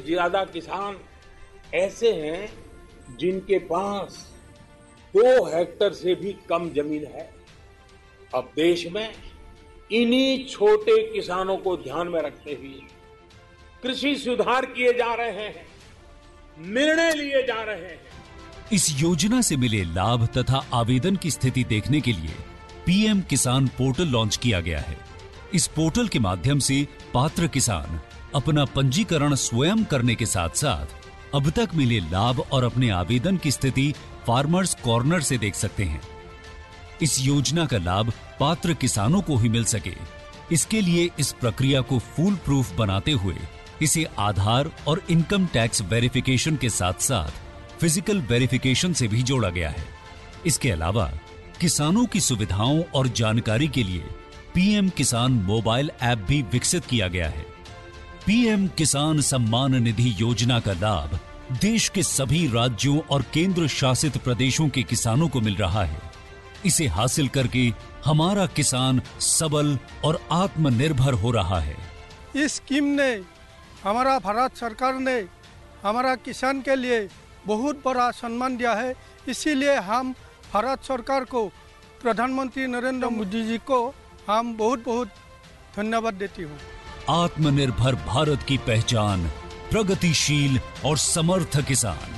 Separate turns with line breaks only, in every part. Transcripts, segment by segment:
ज्यादा किसान ऐसे हैं जिनके पास दो हेक्टर से भी कम जमीन है अब देश में इन्हीं छोटे किसानों को ध्यान में रखते हुए कृषि सुधार किए जा रहे हैं निर्णय लिए जा रहे हैं
इस योजना से मिले लाभ तथा आवेदन की स्थिति देखने के लिए पीएम किसान पोर्टल लॉन्च किया गया है इस पोर्टल के माध्यम से पात्र किसान अपना पंजीकरण स्वयं करने के साथ साथ अब तक मिले लाभ और अपने आवेदन की स्थिति फार्मर्स कॉर्नर से देख सकते हैं इस योजना का लाभ पात्र किसानों को ही मिल सके इसके लिए इस प्रक्रिया को फूल प्रूफ बनाते हुए इसे आधार और इनकम टैक्स वेरिफिकेशन के साथ साथ फिजिकल वेरिफिकेशन से भी जोड़ा गया है इसके अलावा किसानों की सुविधाओं और जानकारी के लिए पीएम किसान मोबाइल ऐप भी विकसित किया गया है पीएम किसान सम्मान निधि योजना का लाभ देश के सभी राज्यों और केंद्र शासित प्रदेशों के किसानों को मिल रहा है इसे हासिल करके हमारा किसान सबल और आत्मनिर्भर हो रहा है
इस स्कीम ने हमारा भारत सरकार ने हमारा किसान के लिए बहुत बड़ा सम्मान दिया है इसीलिए हम भारत सरकार को प्रधानमंत्री नरेंद्र मोदी जी को हम बहुत बहुत धन्यवाद देती हूँ
आत्मनिर्भर भारत की पहचान प्रगतिशील और समर्थ किसान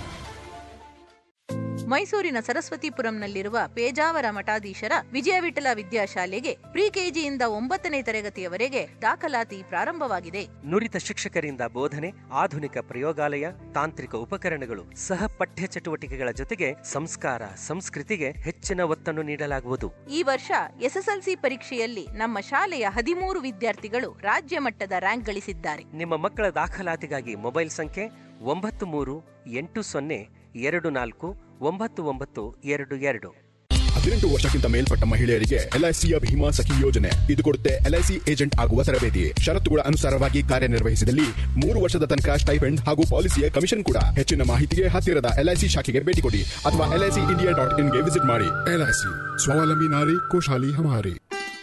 ಮೈಸೂರಿನ ಸರಸ್ವತಿಪುರಂನಲ್ಲಿರುವ ಪೇಜಾವರ ಮಠಾಧೀಶರ ವಿಜಯ ವಿಠಲ ವಿದ್ಯಾಶಾಲೆಗೆ ಪ್ರಿ ಕೆಜಿಯಿಂದ ಒಂಬತ್ತನೇ ತರಗತಿಯವರೆಗೆ ದಾಖಲಾತಿ ಪ್ರಾರಂಭವಾಗಿದೆ
ನುರಿತ ಶಿಕ್ಷಕರಿಂದ ಬೋಧನೆ ಆಧುನಿಕ ಪ್ರಯೋಗಾಲಯ ತಾಂತ್ರಿಕ ಉಪಕರಣಗಳು ಸಹ ಪಠ್ಯ ಚಟುವಟಿಕೆಗಳ ಜೊತೆಗೆ ಸಂಸ್ಕಾರ ಸಂಸ್ಕೃತಿಗೆ ಹೆಚ್ಚಿನ ಒತ್ತನ್ನು ನೀಡಲಾಗುವುದು
ಈ ವರ್ಷ ಎಸ್ಎಸ್ಎಲ್ಸಿ ಪರೀಕ್ಷೆಯಲ್ಲಿ ನಮ್ಮ ಶಾಲೆಯ ಹದಿಮೂರು ವಿದ್ಯಾರ್ಥಿಗಳು ರಾಜ್ಯ ಮಟ್ಟದ ರ್ಯಾಂಕ್ ಗಳಿಸಿದ್ದಾರೆ
ನಿಮ್ಮ ಮಕ್ಕಳ ದಾಖಲಾತಿಗಾಗಿ ಮೊಬೈಲ್ ಸಂಖ್ಯೆ ಒಂಬತ್ತು ಮೂರು ಎಂಟು ಸೊನ್ನೆ ಎರಡು ನಾಲ್ಕು ಒಂಬತ್ತು ಒಂಬತ್ತು ಎರಡು ಎರಡು
ಹದಿನೆಂಟು ವರ್ಷಕ್ಕಿಂತ ಮೇಲ್ಪಟ್ಟ ಮಹಿಳೆಯರಿಗೆ ಎಲ್ಐಸಿಯ ಭೀಮಾ ಸಖಿ ಯೋಜನೆ ಇದು ಕೊಡುತ್ತೆ ಎಲ್ಐಸಿ ಏಜೆಂಟ್ ಆಗುವ ತರಬೇತಿ ಷರತ್ತುಗಳ ಅನುಸಾರವಾಗಿ ಕಾರ್ಯನಿರ್ವಹಿಸಿದಲ್ಲಿ ಮೂರು ವರ್ಷದ ತನಕ ಸ್ಟೈಫೆಂಡ್ ಹಾಗೂ ಪಾಲಿಸಿಯ ಕಮಿಷನ್ ಕೂಡ ಹೆಚ್ಚಿನ ಮಾಹಿತಿಗೆ ಹತ್ತಿರದ ಎಲ್ಐಸಿ ಶಾಖೆಗೆ ಭೇಟಿ ಕೊಡಿ ಅಥವಾ ಎಲ್ಐಸಿ ಇಂಡಿಯಾ ಡಾಟ್ ಇನ್ಗೆ ವಿಸಿಟ್ ಮಾಡಿ ಎಲ್ಐಸಿ ಸ್ವಾವಲಂಬಿ ನಾರಿ ಕೋಶಾಲಿ ಹಮಾರಿ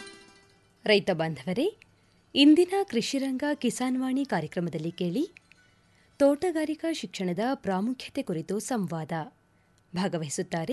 ರೈತ ಬಾಂಧವರೇ ಇಂದಿನ ಕೃಷಿರಂಗ ಕಿಸಾನ್ ವಾಣಿ ಕಾರ್ಯಕ್ರಮದಲ್ಲಿ ಕೇಳಿ ತೋಟಗಾರಿಕಾ ಶಿಕ್ಷಣದ ಪ್ರಾಮುಖ್ಯತೆ ಕುರಿತು ಸಂವಾದ ಭಾಗವಹಿಸುತ್ತಾರೆ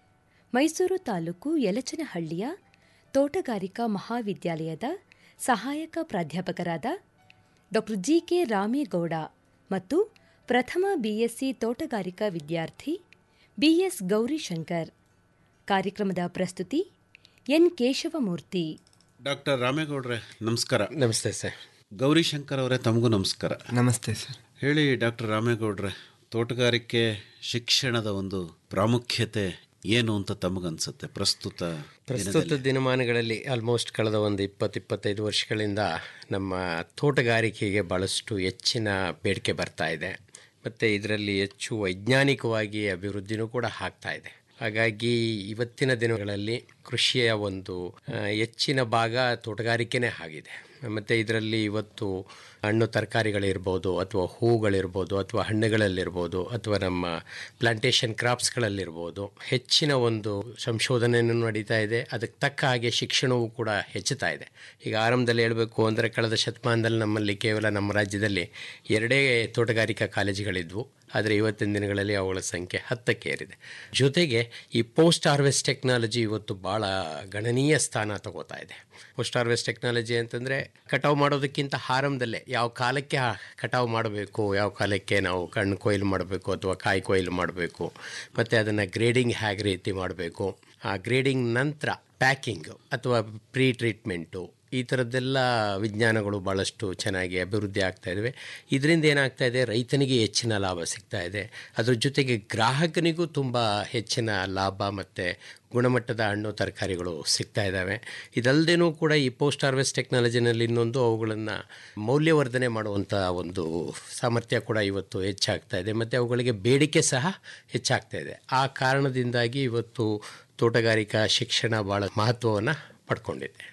ಮೈಸೂರು ತಾಲೂಕು ಯಲಚನಹಳ್ಳಿಯ ತೋಟಗಾರಿಕಾ ಮಹಾವಿದ್ಯಾಲಯದ ಸಹಾಯಕ ಪ್ರಾಧ್ಯಾಪಕರಾದ ಡಾ ಜಿಕೆ ರಾಮೇಗೌಡ ಮತ್ತು ಪ್ರಥಮ ಬಿಎಸ್ಸಿ ತೋಟಗಾರಿಕಾ ವಿದ್ಯಾರ್ಥಿ ಬಿಎಸ್ ಗೌರಿಶಂಕರ್ ಕಾರ್ಯಕ್ರಮದ ಪ್ರಸ್ತುತಿ ಎನ್ ಕೇಶವಮೂರ್ತಿ
ಡಾಕ್ಟರ್ ರಾಮೇಗೌಡ್ರೆ ನಮಸ್ಕಾರ
ನಮಸ್ತೆ ಸರ್
ಗೌರಿಶಂಕರ್ ಅವರೇ ತಮಗೂ ನಮಸ್ಕಾರ
ನಮಸ್ತೆ ಸರ್
ಹೇಳಿ ಡಾಕ್ಟರ್ ರಾಮೇಗೌಡ್ರೆ ತೋಟಗಾರಿಕೆ ಶಿಕ್ಷಣದ ಒಂದು ಪ್ರಾಮುಖ್ಯತೆ ಏನು ಅಂತ ತಮಗನ್ಸುತ್ತೆ ಪ್ರಸ್ತುತ
ಪ್ರಸ್ತುತ ದಿನಮಾನಗಳಲ್ಲಿ ಆಲ್ಮೋಸ್ಟ್ ಕಳೆದ ಒಂದು ಇಪ್ಪತ್ತು ಇಪ್ಪತ್ತೈದು ವರ್ಷಗಳಿಂದ ನಮ್ಮ ತೋಟಗಾರಿಕೆಗೆ ಭಾಳಷ್ಟು ಹೆಚ್ಚಿನ ಬೇಡಿಕೆ ಬರ್ತಾ ಇದೆ ಮತ್ತು ಇದರಲ್ಲಿ ಹೆಚ್ಚು ವೈಜ್ಞಾನಿಕವಾಗಿ ಅಭಿವೃದ್ಧಿನೂ ಕೂಡ ಆಗ್ತಾ ಇದೆ ಹಾಗಾಗಿ ಇವತ್ತಿನ ದಿನಗಳಲ್ಲಿ ಕೃಷಿಯ ಒಂದು ಆ, ಹೆಚ್ಚಿನ ಭಾಗ ತೋಟಗಾರಿಕೆನೇ ಆಗಿದೆ ಮತ್ತು ಇದರಲ್ಲಿ ಇವತ್ತು ಹಣ್ಣು ತರಕಾರಿಗಳಿರ್ಬೋದು ಅಥವಾ ಹೂಗಳಿರ್ಬೋದು ಅಥವಾ ಹಣ್ಣುಗಳಲ್ಲಿರ್ಬೋದು ಅಥವಾ ನಮ್ಮ ಪ್ಲಾಂಟೇಶನ್ ಕ್ರಾಪ್ಸ್ಗಳಲ್ಲಿರ್ಬೋದು ಹೆಚ್ಚಿನ ಒಂದು ಸಂಶೋಧನೆಯನ್ನು ನಡೀತಾ ಇದೆ ಅದಕ್ಕೆ ತಕ್ಕ ಹಾಗೆ ಶಿಕ್ಷಣವೂ ಕೂಡ ಹೆಚ್ಚುತ್ತಾ ಇದೆ ಈಗ ಆರಂಭದಲ್ಲಿ ಹೇಳಬೇಕು ಅಂದರೆ ಕಳೆದ ಶತಮಾನದಲ್ಲಿ ನಮ್ಮಲ್ಲಿ ಕೇವಲ ನಮ್ಮ ರಾಜ್ಯದಲ್ಲಿ ಎರಡೇ ತೋಟಗಾರಿಕಾ ಕಾಲೇಜುಗಳಿದ್ವು ಆದರೆ ಇವತ್ತಿನ ದಿನಗಳಲ್ಲಿ ಅವುಗಳ ಸಂಖ್ಯೆ ಹತ್ತಕ್ಕೆ ಏರಿದೆ ಜೊತೆಗೆ ಈ ಪೋಸ್ಟ್ ಹಾರ್ವೆಸ್ಟ್ ಟೆಕ್ನಾಲಜಿ ಇವತ್ತು ಭಾಳ ಗಣನೀಯ ಸ್ಥಾನ ತಗೋತಾ ಇದೆ ಪೋಸ್ಟ್ ಹಾರ್ವೆಸ್ಟ್ ಟೆಕ್ನಾಲಜಿ ಅಂತಂದರೆ ಕಟಾವು ಮಾಡೋದಕ್ಕಿಂತ ಆರಂಭದಲ್ಲೇ ಯಾವ ಕಾಲಕ್ಕೆ ಆ ಕಟಾವು ಮಾಡಬೇಕು ಯಾವ ಕಾಲಕ್ಕೆ ನಾವು ಕಣ್ಣು ಕೊಯ್ಲು ಮಾಡಬೇಕು ಅಥವಾ ಕಾಯಿ ಕೊಯ್ಲು ಮಾಡಬೇಕು ಮತ್ತು ಅದನ್ನು ಗ್ರೇಡಿಂಗ್ ಹೇಗೆ ರೀತಿ ಮಾಡಬೇಕು ಆ ಗ್ರೇಡಿಂಗ್ ನಂತರ ಪ್ಯಾಕಿಂಗ್ ಅಥವಾ ಪ್ರೀ ಟ್ರೀಟ್ಮೆಂಟು ಈ ಥರದ್ದೆಲ್ಲ ವಿಜ್ಞಾನಗಳು ಭಾಳಷ್ಟು ಚೆನ್ನಾಗಿ ಅಭಿವೃದ್ಧಿ ಆಗ್ತಾ ಇದ್ದಾವೆ ಇದರಿಂದ ಏನಾಗ್ತಾ ಇದೆ ರೈತನಿಗೆ ಹೆಚ್ಚಿನ ಲಾಭ ಸಿಗ್ತಾ ಇದೆ ಅದ್ರ ಜೊತೆಗೆ ಗ್ರಾಹಕನಿಗೂ ತುಂಬ ಹೆಚ್ಚಿನ ಲಾಭ ಮತ್ತು ಗುಣಮಟ್ಟದ ಹಣ್ಣು ತರಕಾರಿಗಳು ಸಿಗ್ತಾ ಇದ್ದಾವೆ ಇದಲ್ಲದೇನೂ ಕೂಡ ಈ ಪೋಸ್ಟ್ ಹಾರ್ವೆಸ್ಟ್ ಟೆಕ್ನಾಲಜಿನಲ್ಲಿ ಇನ್ನೊಂದು ಅವುಗಳನ್ನು ಮೌಲ್ಯವರ್ಧನೆ ಮಾಡುವಂಥ ಒಂದು ಸಾಮರ್ಥ್ಯ ಕೂಡ ಇವತ್ತು ಹೆಚ್ಚಾಗ್ತಾ ಇದೆ ಮತ್ತು ಅವುಗಳಿಗೆ ಬೇಡಿಕೆ ಸಹ ಹೆಚ್ಚಾಗ್ತಾ ಇದೆ ಆ ಕಾರಣದಿಂದಾಗಿ ಇವತ್ತು ತೋಟಗಾರಿಕಾ ಶಿಕ್ಷಣ ಭಾಳ ಮಹತ್ವವನ್ನು ಪಡ್ಕೊಂಡಿದೆ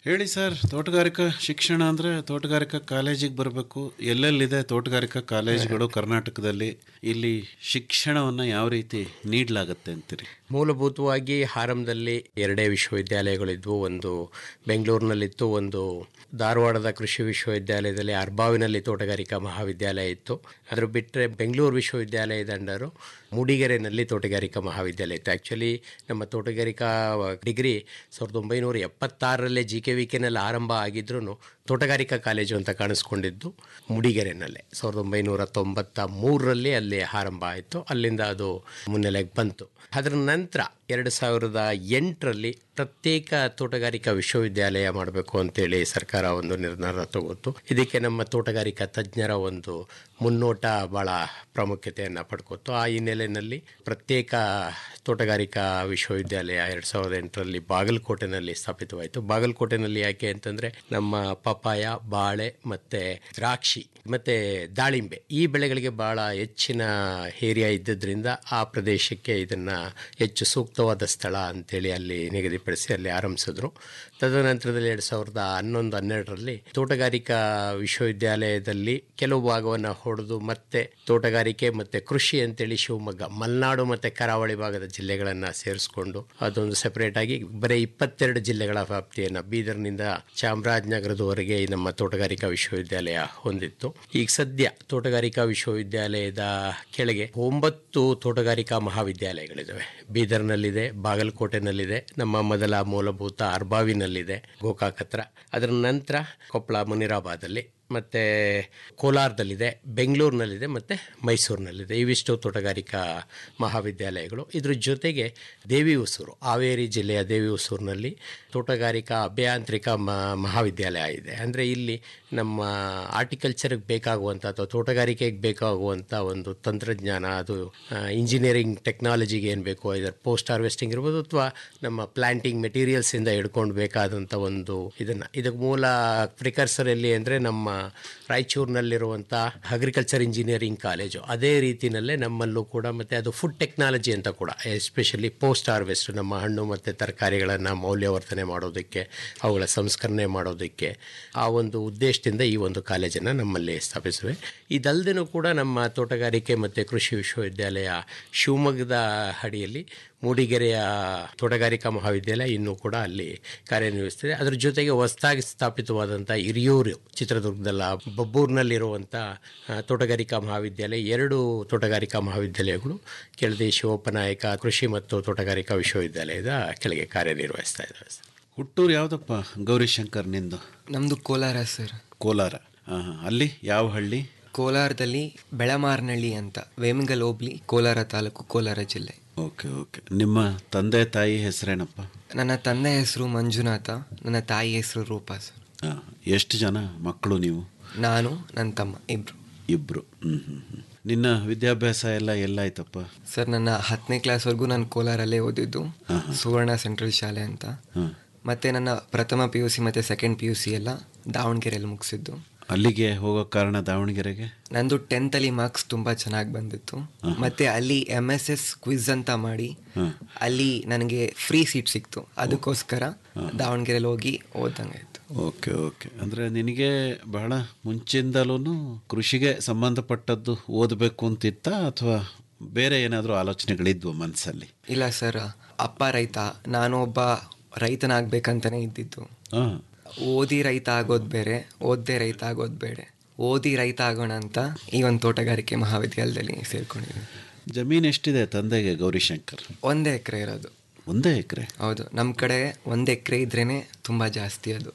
ಹೇಳಿ ಸರ್ ತೋಟಗಾರಿಕಾ ಶಿಕ್ಷಣ ಅಂದರೆ ತೋಟಗಾರಿಕಾ ಕಾಲೇಜಿಗೆ ಬರಬೇಕು ಎಲ್ಲೆಲ್ಲಿದೆ ತೋಟಗಾರಿಕಾ ಕಾಲೇಜುಗಳು ಕರ್ನಾಟಕದಲ್ಲಿ ಇಲ್ಲಿ ಶಿಕ್ಷಣವನ್ನು ಯಾವ ರೀತಿ ನೀಡಲಾಗತ್ತೆ ಅಂತೀರಿ
ಮೂಲಭೂತವಾಗಿ ಆರಂಭದಲ್ಲಿ ಎರಡೇ ವಿಶ್ವವಿದ್ಯಾಲಯಗಳಿದ್ವು ಒಂದು ಬೆಂಗಳೂರಿನಲ್ಲಿತ್ತು ಒಂದು ಧಾರವಾಡದ ಕೃಷಿ ವಿಶ್ವವಿದ್ಯಾಲಯದಲ್ಲಿ ಅರ್ಬಾವಿನಲ್ಲಿ ತೋಟಗಾರಿಕಾ ಮಹಾವಿದ್ಯಾಲಯ ಇತ್ತು ಅದ್ರ ಬಿಟ್ಟರೆ ಬೆಂಗಳೂರು ವಿಶ್ವವಿದ್ಯಾಲಯದ ಅಂಡರು ಮೂಡಿಗೆರೆನಲ್ಲಿ ತೋಟಗಾರಿಕಾ ಮಹಾವಿದ್ಯಾಲಯ ಇತ್ತು ಆ್ಯಕ್ಚುಲಿ ನಮ್ಮ ತೋಟಗಾರಿಕಾ ಡಿಗ್ರಿ ಸಾವಿರದ ಒಂಬೈನೂರ ಎಪ್ಪತ್ತಾರರಲ್ಲೇ ಜಿ ಕೆ ವಿ ಕೆನಲ್ಲಿ ಆರಂಭ ಆಗಿದ್ರೂ ತೋಟಗಾರಿಕಾ ಕಾಲೇಜು ಅಂತ ಕಾಣಿಸ್ಕೊಂಡಿದ್ದು ಮೂಡಿಗೆರೆನಲ್ಲೇ ಸಾವಿರದ ಒಂಬೈನೂರ ತೊಂಬತ್ತ ಮೂರರಲ್ಲಿ ಅಲ್ಲಿ ಆರಂಭ ಆಯಿತು ಅಲ್ಲಿಂದ ಅದು ಮುನ್ನೆಲೆಗೆ ಬಂತು ಅದರ ನಂತರ ಎರಡು ಸಾವಿರದ ಎಂಟರಲ್ಲಿ ಪ್ರತ್ಯೇಕ ತೋಟಗಾರಿಕಾ ವಿಶ್ವವಿದ್ಯಾಲಯ ಮಾಡಬೇಕು ಅಂತೇಳಿ ಸರ್ಕಾರ ಒಂದು ನಿರ್ಧಾರ ತಗೋತು ಇದಕ್ಕೆ ನಮ್ಮ ತೋಟಗಾರಿಕಾ ತಜ್ಞರ ಒಂದು ಮುನ್ನೋಟ ಭಾಳ ಪ್ರಾಮುಖ್ಯತೆಯನ್ನು ಪಡ್ಕೊತು ಆ ಹಿನ್ನೆಲೆಯಲ್ಲಿ ಪ್ರತ್ಯೇಕ ತೋಟಗಾರಿಕಾ ವಿಶ್ವವಿದ್ಯಾಲಯ ಎರಡು ಸಾವಿರದ ಎಂಟರಲ್ಲಿ ಬಾಗಲಕೋಟೆನಲ್ಲಿ ಸ್ಥಾಪಿತವಾಯಿತು ಬಾಗಲಕೋಟೆನಲ್ಲಿ ಯಾಕೆ ಅಂತಂದರೆ ನಮ್ಮ ಪಪಾಯ ಬಾಳೆ ಮತ್ತು ದ್ರಾಕ್ಷಿ ಮತ್ತು ದಾಳಿಂಬೆ ಈ ಬೆಳೆಗಳಿಗೆ ಭಾಳ ಹೆಚ್ಚಿನ ಏರಿಯಾ ಇದ್ದದ್ರಿಂದ ಆ ಪ್ರದೇಶಕ್ಕೆ ಇದನ್ನು ಹೆಚ್ಚು ಸೂಕ್ತವಾದ ಸ್ಥಳ ಅಂತೇಳಿ ಅಲ್ಲಿ ನಿಗದಿಪಡಿಸಿ ಅಲ್ಲಿ ಆರಂಭಿಸಿದ್ರು ತದನಂತರದಲ್ಲಿ ಎರಡು ಸಾವಿರದ ಹನ್ನೊಂದು ಹನ್ನೆರಡರಲ್ಲಿ ತೋಟಗಾರಿಕಾ ವಿಶ್ವವಿದ್ಯಾಲಯದಲ್ಲಿ ಕೆಲವು ಭಾಗವನ್ನು ಹೊಡೆದು ಮತ್ತೆ ತೋಟಗಾರಿಕೆ ಮತ್ತು ಕೃಷಿ ಅಂತೇಳಿ ಶಿವಮೊಗ್ಗ ಮಲೆನಾಡು ಮತ್ತು ಕರಾವಳಿ ಭಾಗದ ಜಿಲ್ಲೆಗಳನ್ನು ಸೇರಿಸ್ಕೊಂಡು ಅದೊಂದು ಸೆಪರೇಟ್ ಆಗಿ ಬರೀ ಇಪ್ಪತ್ತೆರಡು ಜಿಲ್ಲೆಗಳ ವ್ಯಾಪ್ತಿಯನ್ನು ಬೀದರ್ನಿಂದ ಚಾಮರಾಜನಗರದವರೆಗೆ ಈ ನಮ್ಮ ತೋಟಗಾರಿಕಾ ವಿಶ್ವವಿದ್ಯಾಲಯ ಹೊಂದಿತ್ತು ಈಗ ಸದ್ಯ ತೋಟಗಾರಿಕಾ ವಿಶ್ವವಿದ್ಯಾಲಯದ ಕೆಳಗೆ ಒಂಬತ್ತು ತೋಟಗಾರಿಕಾ ಮಹಾವಿದ್ಯಾಲಯಗಳಿದ್ದಾವೆ ಬೀದರ್ನಲ್ಲಿದೆ ಬಾಗಲಕೋಟೆನಲ್ಲಿದೆ ನಮ್ಮ ಮೊದಲ ಮೂಲಭೂತ ಅರ್ಬಾವಿನಲ್ಲಿದೆ ಗೋಕಾಕ್ ಹತ್ರ ಅದರ ನಂತರ ಕೊಪ್ಪಳ ಮುನಿರಾಬಾದಲ್ಲಿ ಮತ್ತು ಕೋಲಾರದಲ್ಲಿದೆ ಬೆಂಗಳೂರಿನಲ್ಲಿದೆ ಮತ್ತು ಮೈಸೂರಿನಲ್ಲಿದೆ ಇವಿಷ್ಟು ತೋಟಗಾರಿಕಾ ಮಹಾವಿದ್ಯಾಲಯಗಳು ಇದ್ರ ಜೊತೆಗೆ ದೇವಿ ಹೊಸೂರು ಹಾವೇರಿ ಜಿಲ್ಲೆಯ ದೇವಿ ಹೊಸೂರಿನಲ್ಲಿ ತೋಟಗಾರಿಕಾ ಅಭಿಯಾಂತ್ರಿಕ ಮ ಮಹಾವಿದ್ಯಾಲಯ ಇದೆ ಅಂದರೆ ಇಲ್ಲಿ ನಮ್ಮ ಆರ್ಟಿಕಲ್ಚರ್ಗೆ ಬೇಕಾಗುವಂಥ ಅಥವಾ ತೋಟಗಾರಿಕೆಗೆ ಬೇಕಾಗುವಂಥ ಒಂದು ತಂತ್ರಜ್ಞಾನ ಅದು ಇಂಜಿನಿಯರಿಂಗ್ ಟೆಕ್ನಾಲಜಿಗೆ ಏನು ಬೇಕು ಇದರ ಪೋಸ್ಟ್ ಹಾರ್ವೆಸ್ಟಿಂಗ್ ಇರ್ಬೋದು ಅಥವಾ ನಮ್ಮ ಪ್ಲಾಂಟಿಂಗ್ ಮೆಟೀರಿಯಲ್ಸಿಂದ ಹಿಡ್ಕೊಂಡು ಬೇಕಾದಂಥ ಒಂದು ಇದನ್ನು ಇದಕ್ಕೆ ಮೂಲ ಪ್ರಿಕರ್ಸರ್ ಎಲ್ಲಿ ಅಂದರೆ ನಮ್ಮ ರಾಯಚೂರಿನಲ್ಲಿರುವಂಥ ಅಗ್ರಿಕಲ್ಚರ್ ಇಂಜಿನಿಯರಿಂಗ್ ಕಾಲೇಜು ಅದೇ ರೀತಿಯಲ್ಲೇ ನಮ್ಮಲ್ಲೂ ಕೂಡ ಮತ್ತು ಅದು ಫುಡ್ ಟೆಕ್ನಾಲಜಿ ಅಂತ ಕೂಡ ಎಸ್ಪೆಷಲಿ ಪೋಸ್ಟ್ ಹಾರ್ವೆಸ್ಟ್ ನಮ್ಮ ಹಣ್ಣು ಮತ್ತು ತರಕಾರಿಗಳನ್ನು ಮೌಲ್ಯವರ್ಧನೆ ಮಾಡೋದಕ್ಕೆ ಅವುಗಳ ಸಂಸ್ಕರಣೆ ಮಾಡೋದಕ್ಕೆ ಆ ಒಂದು ಉದ್ದೇಶದಿಂದ ಈ ಒಂದು ಕಾಲೇಜನ್ನು ನಮ್ಮಲ್ಲಿ ಸ್ಥಾಪಿಸಿವೆ ಇದಲ್ಲದೆ ಕೂಡ ನಮ್ಮ ತೋಟಗಾರಿಕೆ ಮತ್ತು ಕೃಷಿ ವಿಶ್ವವಿದ್ಯಾಲಯ ಶಿವಮೊಗ್ಗದ ಅಡಿಯಲ್ಲಿ ಮೂಡಿಗೆರೆಯ ತೋಟಗಾರಿಕಾ ಮಹಾವಿದ್ಯಾಲಯ ಇನ್ನೂ ಕೂಡ ಅಲ್ಲಿ ಕಾರ್ಯನಿರ್ವಹಿಸ್ತಿದೆ ಅದರ ಜೊತೆಗೆ ಹೊಸದಾಗಿ ಸ್ಥಾಪಿತವಾದಂಥ ಹಿರಿಯೂರು ಚಿತ್ರದುರ್ಗದಲ್ಲ ಬಬ್ಬೂರಿನಲ್ಲಿರುವಂಥ ಆ, ತೋಟಗಾರಿಕಾ ಮಹಾವಿದ್ಯಾಲಯ ಎರಡು ತೋಟಗಾರಿಕಾ ಮಹಾವಿದ್ಯಾಲಯಗಳು ಕೆಳದಿ ಶಿವಪ್ಪನಾಯಕ ಕೃಷಿ ಮತ್ತು ತೋಟಗಾರಿಕಾ ವಿಶ್ವವಿದ್ಯಾಲಯದ ಕೆಳಗೆ ಕಾರ್ಯನಿರ್ವಹಿಸ್ತಾ ಇದ್ದಾವೆ ಸರ್
ಹುಟ್ಟೂರು ಯಾವುದಪ್ಪ ಗೌರಿಶಂಕರ್ ನಿಂದು
ನಮ್ಮದು ಕೋಲಾರ ಸರ್
ಕೋಲಾರ ಆ, ಅಲ್ಲಿ ಯಾವ ಹಳ್ಳಿ
ಕೋಲಾರದಲ್ಲಿ ಬೆಳಮಾರ್ನಳ್ಳಿ ಅಂತ ವೇಮಗಲ್ ಹೋಬ್ಳಿ ಕೋಲಾರ ತಾಲೂಕು ಕೋಲಾರ ಜಿಲ್ಲೆ
ಓಕೆ ಓಕೆ ನಿಮ್ಮ ತಂದೆ ತಾಯಿ ಹೆಸರೇನಪ್ಪ
ನನ್ನ ತಂದೆ ಹೆಸರು ಮಂಜುನಾಥ ನನ್ನ ತಾಯಿ ಹೆಸರು ರೂಪಾ ಸರ್
ಆ, ಎಷ್ಟು ಜನ ಮಕ್ಕಳು ನೀವು
ನಾನು ನನ್ನ ತಮ್ಮ ಇಬ್ರು
ಇಬ್ಬರು ಹ್ಞೂ ಹ್ಞೂ ಹ್ಞೂ ನಿನ್ನ ವಿದ್ಯಾಭ್ಯಾಸ ಎಲ್ಲ ಎಲ್ಲಾಯ್ತಪ್ಪ
ಸರ್ ನನ್ನ ಹತ್ತನೇ ಕ್ಲಾಸ್ವರೆಗೂ ನಾನು ಕೋಲಾರಲ್ಲೇ ಓದಿದ್ದು ಸುವರ್ಣ ಸೆಂಟ್ರಲ್ ಶಾಲೆ ಅಂತ
ಹಾಂ
ಮತ್ತು ನನ್ನ ಪ್ರಥಮ ಪಿ ಯು ಸಿ ಮತ್ತು ಸೆಕೆಂಡ್ ಪಿ ಯು ಸಿ ಎಲ್ಲ ದಾವಣಗೆರೆಯಲ್ಲಿ ಮುಗಿಸಿದ್ದು
ಅಲ್ಲಿಗೆ ಹೋಗೋ ಕಾರಣ ದಾವಣಗೆರೆಗೆ
ನಂದು ಟೆಂತಲ್ಲಿ ಮಾರ್ಕ್ಸ್ ತುಂಬ ಚೆನ್ನಾಗಿ ಬಂದಿತ್ತು ಮತ್ತು ಅಲ್ಲಿ ಎಮ್ ಎಸ್ ಎಸ್ ಕ್ವಿಝ್ ಅಂತ ಮಾಡಿ ಅಲ್ಲಿ ನನಗೆ ಫ್ರೀ ಸೀಟ್ ಸಿಕ್ತು ಅದಕ್ಕೋಸ್ಕರ ದಾವಣಗೆರೆಯಲ್ಲಿ ಹೋಗಿ ಓದಂಗಾಯ್ತು
ಓಕೆ ಓಕೆ ಅಂದರೆ ನಿನಗೆ ಬಹಳ ಮುಂಚಿಂದಲೂ ಕೃಷಿಗೆ ಸಂಬಂಧಪಟ್ಟದ್ದು ಓದಬೇಕು ಅಂತಿತ್ತ ಅಥವಾ ಬೇರೆ ಏನಾದರೂ ಆಲೋಚನೆಗಳಿದ್ವು ಮನಸ್ಸಲ್ಲಿ
ಇಲ್ಲ ಸರ್ ಅಪ್ಪ ರೈತ ನಾನು ಒಬ್ಬ ರೈತನಾಗಬೇಕಂತಲೇ ಇದ್ದಿದ್ದು
ಹಾಂ
ಓದಿ ರೈತ ಆಗೋದು ಬೇರೆ ಓದದೆ ರೈತ ಆಗೋದು ಬೇಡ ಓದಿ ರೈತ ಆಗೋಣ ಅಂತ ಈ ಒಂದು ತೋಟಗಾರಿಕೆ ಮಹಾವಿದ್ಯಾಲಯದಲ್ಲಿ ಸೇರ್ಕೊಂಡಿದ್ದೀನಿ
ಜಮೀನು ಎಷ್ಟಿದೆ ತಂದೆಗೆ ಗೌರಿಶಂಕರ್
ಒಂದೇ ಎಕರೆ ಇರೋದು
ಒಂದೇ ಎಕರೆ
ಹೌದು ನಮ್ಮ ಕಡೆ ಒಂದು ಎಕರೆ ಇದ್ರೇ ತುಂಬ ಜಾಸ್ತಿ ಅದು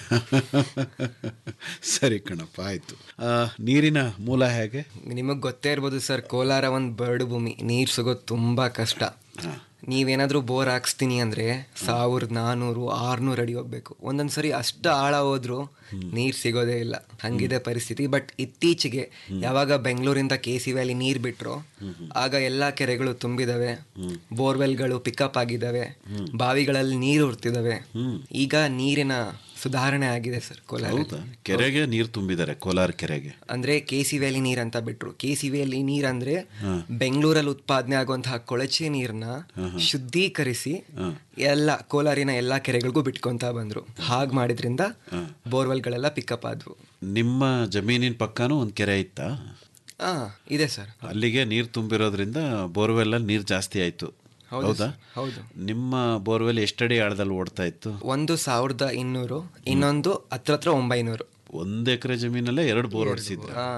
ಸರಿ ಕಣಪ್ಪ ಆಯಿತು ನೀರಿನ ಮೂಲ ಹೇಗೆ
ನಿಮಗೆ ಗೊತ್ತೇ ಇರ್ಬೋದು ಸರ್ ಕೋಲಾರ ಒಂದು ಬರಡು ಭೂಮಿ ನೀರು ಸಿಗೋದು ತುಂಬ ಕಷ್ಟ ನೀವೇನಾದರೂ ಬೋರ್ ಹಾಕ್ಸ್ತೀನಿ ಅಂದರೆ ಸಾವಿರದ ನಾನ್ನೂರು ಆರುನೂರು ಅಡಿ ಹೋಗ್ಬೇಕು ಒಂದೊಂದು ಸರಿ ಅಷ್ಟು ಆಳ ಹೋದ್ರೂ ನೀರು ಸಿಗೋದೇ ಇಲ್ಲ ಹಂಗಿದೆ ಪರಿಸ್ಥಿತಿ ಬಟ್ ಇತ್ತೀಚೆಗೆ ಯಾವಾಗ ಬೆಂಗಳೂರಿಂದ ಕೆ ಸಿ ವ್ಯಾಲಿ ನೀರು ಬಿಟ್ಟರು ಆಗ ಎಲ್ಲ ಕೆರೆಗಳು ತುಂಬಿದಾವೆ ಬೋರ್ವೆಲ್ಗಳು ಪಿಕಪ್ ಆಗಿದ್ದಾವೆ ಬಾವಿಗಳಲ್ಲಿ ನೀರು ಉರ್ತಿದ್ದಾವೆ ಈಗ ನೀರಿನ ಸುಧಾರಣೆ ಆಗಿದೆ ಸರ್ ಕೋಲಾರ
ಹೌದಾ ಕೆರೆಗೆ ನೀರು ತುಂಬಿದ್ದಾರೆ ಕೋಲಾರ ಕೆರೆಗೆ
ಅಂದ್ರೆ ಕೆ ಸಿ ವ್ಯಾಲಿ ನೀರ್ ಅಂತ ಬಿಟ್ರು ಕೆ ಸಿ ವ್ಯಾಲಿ ನೀರ್ ಅಂದ್ರೆ ಬೆಂಗಳೂರಲ್ಲಿ ಉತ್ಪಾದನೆ ಆಗುವಂತಹ ಕೊಳಚೆ ನೀರ್ನ ಶುದ್ಧೀಕರಿಸಿ ಎಲ್ಲ ಕೋಲಾರಿನ ಎಲ್ಲಾ ಕೆರೆಗಳಿಗೂ ಬಿಟ್ಕೊಂತ ಬಂದ್ರು ಹಾಗ್ ಮಾಡಿದ್ರಿಂದ ಬೋರ್ವೆಲ್ಗಳೆಲ್ಲ ಪಿಕಪ್ ಆದ್ವು
ನಿಮ್ಮ ಜಮೀನಿನ ಪಕ್ಕನೂ ಒಂದು ಕೆರೆ ಇತ್ತಾ
ಹಾ ಇದೆ ಸರ್
ಅಲ್ಲಿಗೆ ನೀರು ತುಂಬಿರೋದ್ರಿಂದ ಬೋರ್ವೆಲ್ಲಲ್ಲಿ ನೀರು ಜಾಸ್ತಿ ಆಯಿತು
ಹೌದು
ಹೌದಾ
ಸರ್, ಹೌದು
ನಿಮ್ಮ ಬೋರ್ವೆಲ್ ಎಷ್ಟಡಿ ಆಳದಲ್ಲಿ ಓಡ್ತಾ ಇತ್ತು
ಒಂದು ಸಾವಿರದ ಇನ್ನೂರು ಇನ್ನೊಂದು ಹತ್ರ ಹತ್ರ ಒಂಬೈನೂರು
ಒಂದು ಎಕರೆ ಜಮೀನಲ್ಲೇ ಎರಡು ಬೋರ್ ಹೊಡಿಸಿದ್ರ
ಹಾ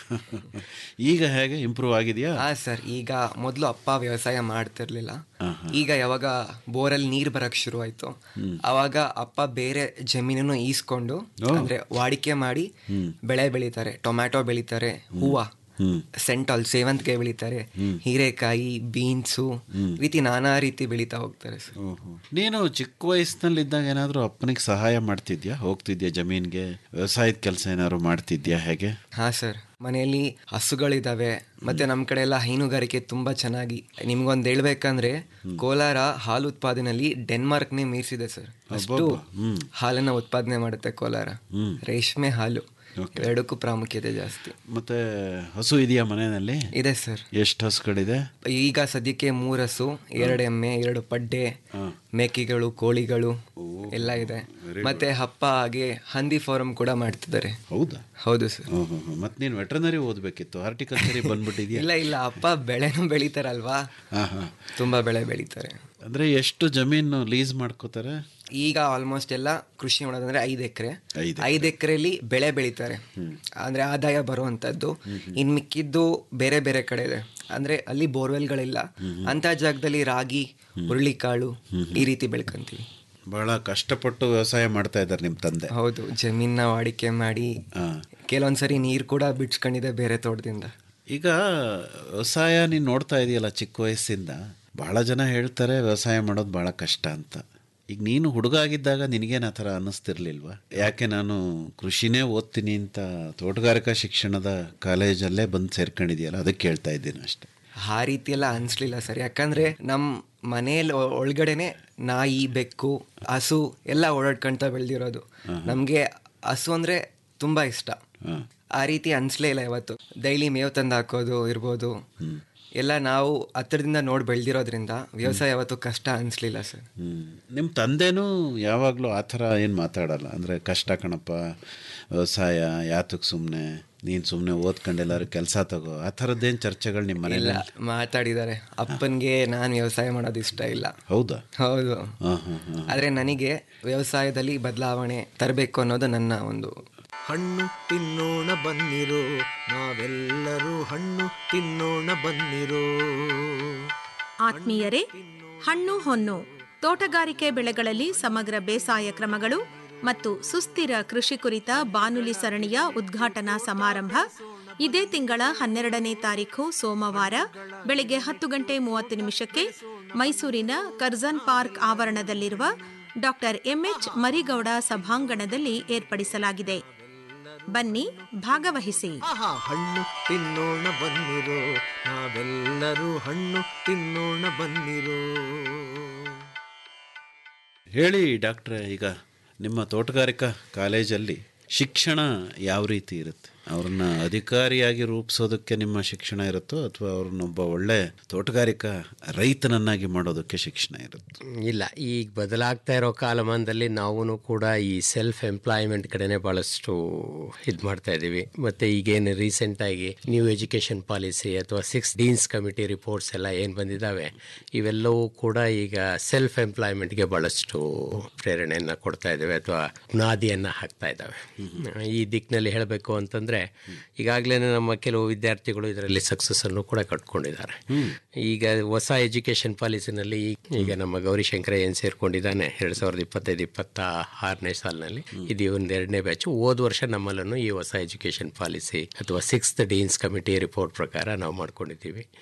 ಈಗ ಹೇಗೆ ಇಂಪ್ರೂವ್ ಆಗಿದೆಯಾ
ಹಾ ಸರ್ ಈಗ ಮೊದಲು ಅಪ್ಪ ವ್ಯವಸಾಯ ಮಾಡ್ತಿರ್ಲಿಲ್ಲ ಈಗ ಯಾವಾಗ ಬೋರಲ್ಲಿ ನೀರ್ ಬರಕ್ ಶುರು ಆಯ್ತು ಅವಾಗ ಅಪ್ಪ ಬೇರೆ ಜಮೀನನ್ನು ಈಸ್ಕೊಂಡು ಅಂದ್ರೆ ವಾಡಿಕೆ ಮಾಡಿ ಬೆಳೆ ಬೆಳಿತಾರೆ ಟೊಮ್ಯಾಟೊ ಬೆಳಿತಾರೆ ಹೂವ ಸೆಂಟಲ್ ಸೇವಂತಿಗೆ ಬೆಳಿತಾರೆ ಹೀರೆಕಾಯಿ ಬೀನ್ಸು ರೀತಿ ನಾನಾ ರೀತಿ ಬೆಳಿತಾ ಹೋಗ್ತಾರೆ ಸರ್
ನೀನು ಚಿಕ್ಕ ವಯಸ್ಸಿನಲ್ಲಿದ್ದಾಗ ಏನಾದರೂ ಅಪ್ಪನಿಗೆ ಸಹಾಯ ಮಾಡ್ತಿದ್ಯಾ ಹೋಗ್ತಿದ್ಯಾ ಜಮೀನ್ಗೆ ವ್ಯವಸಾಯದ ಕೆಲಸ ಏನಾದ್ರು ಮಾಡ್ತಿದ್ಯಾ ಹೇಗೆ
ಹಾ ಸರ್ ಮನೆಯಲ್ಲಿ ಹಸುಗಳಿದಾವೆ ಮತ್ತೆ ನಮ್ ಕಡೆ ಎಲ್ಲ ಹೈನುಗಾರಿಕೆ ತುಂಬಾ ಚೆನ್ನಾಗಿ ನಿಮ್ಗೊಂದ್ ಹೇಳ್ಬೇಕಂದ್ರೆ ಕೋಲಾರ ಹಾಲು ಉತ್ಪಾದನೆಯಲ್ಲಿ ಡೆನ್ಮಾರ್ಕ್ನೇ ಮೀರಿಸಿದೆ ಸರ್ ಅಷ್ಟು ಹಾಲನ್ನ ಉತ್ಪಾದನೆ ಮಾಡುತ್ತೆ ಕೋಲಾರ ರೇಷ್ಮೆ ಹಾಲು ಎರಡಕ್ಕೂ ಪ್ರಾಮುಖ್ಯತೆ ಜಾಸ್ತಿ
ಮತ್ತೆ ಹಸು ಇದೆಯಾ ಮನೆಯಲ್ಲಿ
ಇದೆ ಸರ್
ಎಷ್ಟು ಹಸುಗಳಿದೆ
ಈಗ ಸದ್ಯಕ್ಕೆ ಮೂರ್ ಹಸು ಎರಡು ಎಮ್ಮೆ ಎರಡು ಪಡ್ಡೆ ಮೇಕೆಗಳು ಕೋಳಿಗಳು ಎಲ್ಲ ಇದೆ ಮತ್ತೆ ಹಪ್ಪ ಹಾಗೆ ಹಂದಿ ಫಾರಂ ಕೂಡ ಮಾಡ್ತಿದ್ದಾರೆ
ಹೌದಾ
ಹೌದು ಸರ್
ಮತ್ತೆ ನೀನು ವೆಟರ್ನರಿ ಓದಬೇಕಿತ್ತು ಹಾರ್ಟಿಕಲ್ಚರಿಗೆ ಬಂದ್ಬಿಟ್ಟಿದ್ಯಾ
ಇಲ್ಲ ಇಲ್ಲ ಅಪ್ಪ ಬೆಳೆನೂ ಬೆಳಿತಾರಲ್ವಾ ತುಂಬಾ ಬೆಳೆ ಬೆಳಿತಾರೆ
ಅಂದ್ರೆ ಎಷ್ಟು ಜಮೀನು ಲೀಸ್ ಮಾಡ್ಕೋತಾರೆ
ಈಗ ಆಲ್ಮೋಸ್ಟ್ ಎಲ್ಲ ಕೃಷಿ ಮಾಡೋದಂದ್ರೆ ಐದು ಎಕರೆ ಐದು ಎಕರೆಲಿ ಬೆಳೆ ಬೆಳಿತಾರೆ ಅಂದ್ರೆ ಆದಾಯ ಬರುವಂತದ್ದು ಇನ್ ಮಿಕ್ಕಿದ್ದು ಬೇರೆ ಬೇರೆ ಕಡೆ ಇದೆ ಅಂದ್ರೆ ಅಲ್ಲಿ ಬೋರ್ವೆಲ್ಗಳಿಲ್ಲ ಅಂತ ಜಾಗದಲ್ಲಿ ರಾಗಿ ಹುರುಳಿಕಾಳು ಈ ರೀತಿ ಬೆಳ್ಕೊಂತೀವಿ
ಬಹಳ ಕಷ್ಟಪಟ್ಟು ವ್ಯವಸಾಯ ಮಾಡ್ತಾ ಇದ್ದಾರೆ ನಿಮ್ಮ ತಂದೆ
ಹೌದು ಜಮೀನ ವಾಡಿಕೆ ಮಾಡಿ ಕೆಲವೊಂದ್ಸರಿ ನೀರು ಕೂಡ ಬಿಡ್ಸ್ಕೊಂಡಿದೆ ಬೇರೆ ತೋಟದಿಂದ
ಈಗ ವ್ಯವಸಾಯ ನೀನು ನೋಡ್ತಾ ಇದೆಯಲ್ಲ ಚಿಕ್ಕ ವಯಸ್ಸಿಂದ ಬಹಳ ಜನ ಹೇಳ್ತಾರೆ ವ್ಯವಸಾಯ ಮಾಡೋದು ಬಹಳ ಕಷ್ಟ ಅಂತ ಈಗ ನೀನು ಹುಡುಗ ಆಗಿದ್ದಾಗ ನಿನಗೇನು ಆ ಥರ ಅನ್ನಿಸ್ತಿರ್ಲಿಲ್ವಾ ಯಾಕೆ ನಾನು ಕೃಷಿನೇ ಓದ್ತೀನಿ ಅಂತ ತೋಟಗಾರಿಕಾ ಶಿಕ್ಷಣದ ಕಾಲೇಜಲ್ಲೇ ಬಂದು ಸೇರ್ಕೊಂಡಿದೆಯಲ್ಲ ಅದಕ್ಕೆ ಕೇಳ್ತಾ ಇದ್ದೀನಿ ಅಷ್ಟೆ
ಆ ರೀತಿ ಎಲ್ಲ ಅನ್ಸ್ಲಿಲ್ಲ ಸರ್ ಯಾಕಂದ್ರೆ ನಮ್ಮ ಮನೆಯಲ್ಲಿ ಒಳಗಡೆನೆ ನಾಯಿ ಬೆಕ್ಕು ಹಸು ಎಲ್ಲ ಓಡಾಡ್ಕೊಂತ ಬೆಳೆದಿರೋದು ನಮಗೆ ಹಸು ಅಂದ್ರೆ ತುಂಬಾ ಇಷ್ಟ ಆ ರೀತಿ ಅನ್ಸ್ಲೇ ಇಲ್ಲ ಯಾವತ್ತು ಡೈಲಿ ಮೇವು ತಂದು ಹಾಕೋದು ಇರ್ಬೋದು ಎಲ್ಲ ನಾವು ಹತ್ತಿರದಿಂದ ನೋಡಿ ಬೆಳೆದಿರೋದ್ರಿಂದ ವ್ಯವಸಾಯ ಯಾವತ್ತು ಕಷ್ಟ ಅನ್ಸ್ಲಿಲ್ಲ ಸರ್
ನಿಮ್ಮ ತಂದೆನೂ ಯಾವಾಗಲೂ ಆ ಥರ ಏನು ಮಾತಾಡಲ್ಲ ಅಂದರೆ ಕಷ್ಟ ಕಣಪ್ಪ ವ್ಯವಸಾಯ ಯಾತಕ್ಕೆ ಸುಮ್ಮನೆ ನೀನು ಸುಮ್ಮನೆ ಓದ್ಕೊಂಡು ಎಲ್ಲರೂ ಕೆಲಸ ತಗೋ ಆ ಥರದ್ದೇನು ಚರ್ಚೆಗಳು ನಿಮ್ಮ
ಇಲ್ಲ
ಮನೇಲಿ
ಮಾತಾಡಿದ್ದಾರೆ ಅಪ್ಪನ್ಗೆ ನಾನು ವ್ಯವಸಾಯ ಮಾಡೋದು ಇಷ್ಟ ಇಲ್ಲ
ಹೌದಾ
ಹೌದು
ಹಾಂ ಹಾಂ ಹಾಂ
ಆದ್ರೆ ನನಗೆ ವ್ಯವಸಾಯದಲ್ಲಿ ಬದಲಾವಣೆ ತರಬೇಕು ಅನ್ನೋದು ನನ್ನ ಒಂದು
ಹಣ್ಣು ತಿನ್ನೋಣ ಬನ್ನಿರೋ ನಾವೆಲ್ಲರೂ ಹಣ್ಣು ತಿನ್ನೋಣ ಬನ್ನಿರೋ
ಆತ್ಮೀಯರೇ ಹಣ್ಣು ಹೊನ್ನು ತೋಟಗಾರಿಕೆ ಬೆಳೆಗಳಲ್ಲಿ ಸಮಗ್ರ ಬೇಸಾಯ ಕ್ರಮಗಳು ಮತ್ತು ಸುಸ್ಥಿರ ಕೃಷಿ ಕುರಿತ ಬಾನುಲಿ ಸರಣಿಯ ಉದ್ಘಾಟನಾ ಸಮಾರಂಭ ಇದೇ ತಿಂಗಳ ಹನ್ನೆರಡನೇ ತಾರೀಖು ಸೋಮವಾರ ಬೆಳಗ್ಗೆ ಹತ್ತು ಗಂಟೆ ಮೂವತ್ತು ನಿಮಿಷಕ್ಕೆ ಮೈಸೂರಿನ ಕರ್ಜನ್ ಪಾರ್ಕ್ ಆವರಣದಲ್ಲಿರುವ ಡಾಕ್ಟರ್ ಎಂಎಚ್ ಮರಿಗೌಡ ಸಭಾಂಗಣದಲ್ಲಿ ಏರ್ಪಡಿಸಲಾಗಿದೆ ಬನ್ನಿ ಭಾಗವಹಿಸಿ
ಆಹಾ ಹಣ್ಣು ತಿನ್ನೋಣ ಬನ್ನಿರೋ ನಾವೆಲ್ಲರೂ ಹಣ್ಣು ತಿನ್ನೋಣ ಬನ್ನಿರೋ
ಹೇಳಿ ಡಾಕ್ಟ್ರೆ ಈಗ ನಿಮ್ಮ ತೋಟಗಾರಿಕಾ ಕಾಲೇಜಲ್ಲಿ ಶಿಕ್ಷಣ ಯಾವ ರೀತಿ ಇರುತ್ತೆ ಅವ್ರನ್ನ ಅಧಿಕಾರಿಯಾಗಿ ರೂಪಿಸೋದಕ್ಕೆ ನಿಮ್ಮ ಶಿಕ್ಷಣ ಇರುತ್ತೋ ಅಥವಾ ಅವ್ರನ್ನೊಬ್ಬ ಒಳ್ಳೆ ತೋಟಗಾರಿಕಾ ರೈತನನ್ನಾಗಿ ಮಾಡೋದಕ್ಕೆ ಶಿಕ್ಷಣ ಇರುತ್ತೆ
ಇಲ್ಲ ಈಗ ಬದಲಾಗ್ತಾ ಇರೋ ಕಾಲಮಾನದಲ್ಲಿ ನಾವು ಕೂಡ ಈ ಸೆಲ್ಫ್ ಎಂಪ್ಲಾಯ್ಮೆಂಟ್ ಕಡೆನೇ ಭಾಳಷ್ಟು ಇದು ಮಾಡ್ತಾ ಇದ್ದೀವಿ ಮತ್ತು ಈಗೇನು ರೀಸೆಂಟಾಗಿ ನ್ಯೂ ಎಜುಕೇಷನ್ ಪಾಲಿಸಿ ಅಥವಾ ಸಿಕ್ಸ್ ಡೀನ್ಸ್ ಕಮಿಟಿ ರಿಪೋರ್ಟ್ಸ್ ಎಲ್ಲ ಏನು ಬಂದಿದ್ದಾವೆ ಇವೆಲ್ಲವೂ ಕೂಡ ಈಗ ಸೆಲ್ಫ್ ಎಂಪ್ಲಾಯ್ಮೆಂಟ್ಗೆ ಭಾಳಷ್ಟು ಪ್ರೇರಣೆಯನ್ನು ಕೊಡ್ತಾ ಇದ್ದಾವೆ ಅಥವಾ ಬುನಾದಿಯನ್ನು ಹಾಕ್ತಾ ಇದ್ದಾವೆ ಈ ದಿಕ್ಕಿನಲ್ಲಿ ಹೇಳಬೇಕು ಅಂತಂದರೆ ಈಗಾಗಲೇ ನಮ್ಮ ಕೆಲವು ವಿದ್ಯಾರ್ಥಿಗಳು ಇದರಲ್ಲಿ ಸಕ್ಸಸ್ಸನ್ನು ಕೂಡ ಕಟ್ಕೊಂಡಿದ್ದಾರೆ ಈಗ ಹೊಸ ಎಜುಕೇಷನ್ ಪಾಲಿಸಿನಲ್ಲಿ ಈಗ ನಮ್ಮ ಗೌರಿಶಂಕರ ಏನು ಸೇರ್ಕೊಂಡಿದ್ದಾನೆ ಎರಡು ಸಾವಿರದ ಇಪ್ಪತ್ತೈದು ಇಪ್ಪತ್ತ ಆರನೇ ಸಾಲಿನಲ್ಲಿ ಇದು ಒಂದು ಎರಡನೇ ಬ್ಯಾಚು ಹೋದ ವರ್ಷ ನಮ್ಮಲ್ಲೂ ಈ ಹೊಸ ಎಜುಕೇಷನ್ ಪಾಲಿಸಿ ಅಥವಾ ಸಿಕ್ಸ್ತ್ ಡೀನ್ಸ್ ಕಮಿಟಿ ರಿಪೋರ್ಟ್ ಪ್ರಕಾರ ನಾವು ಮಾಡ್ಕೊಂಡಿದ್ದೀವಿ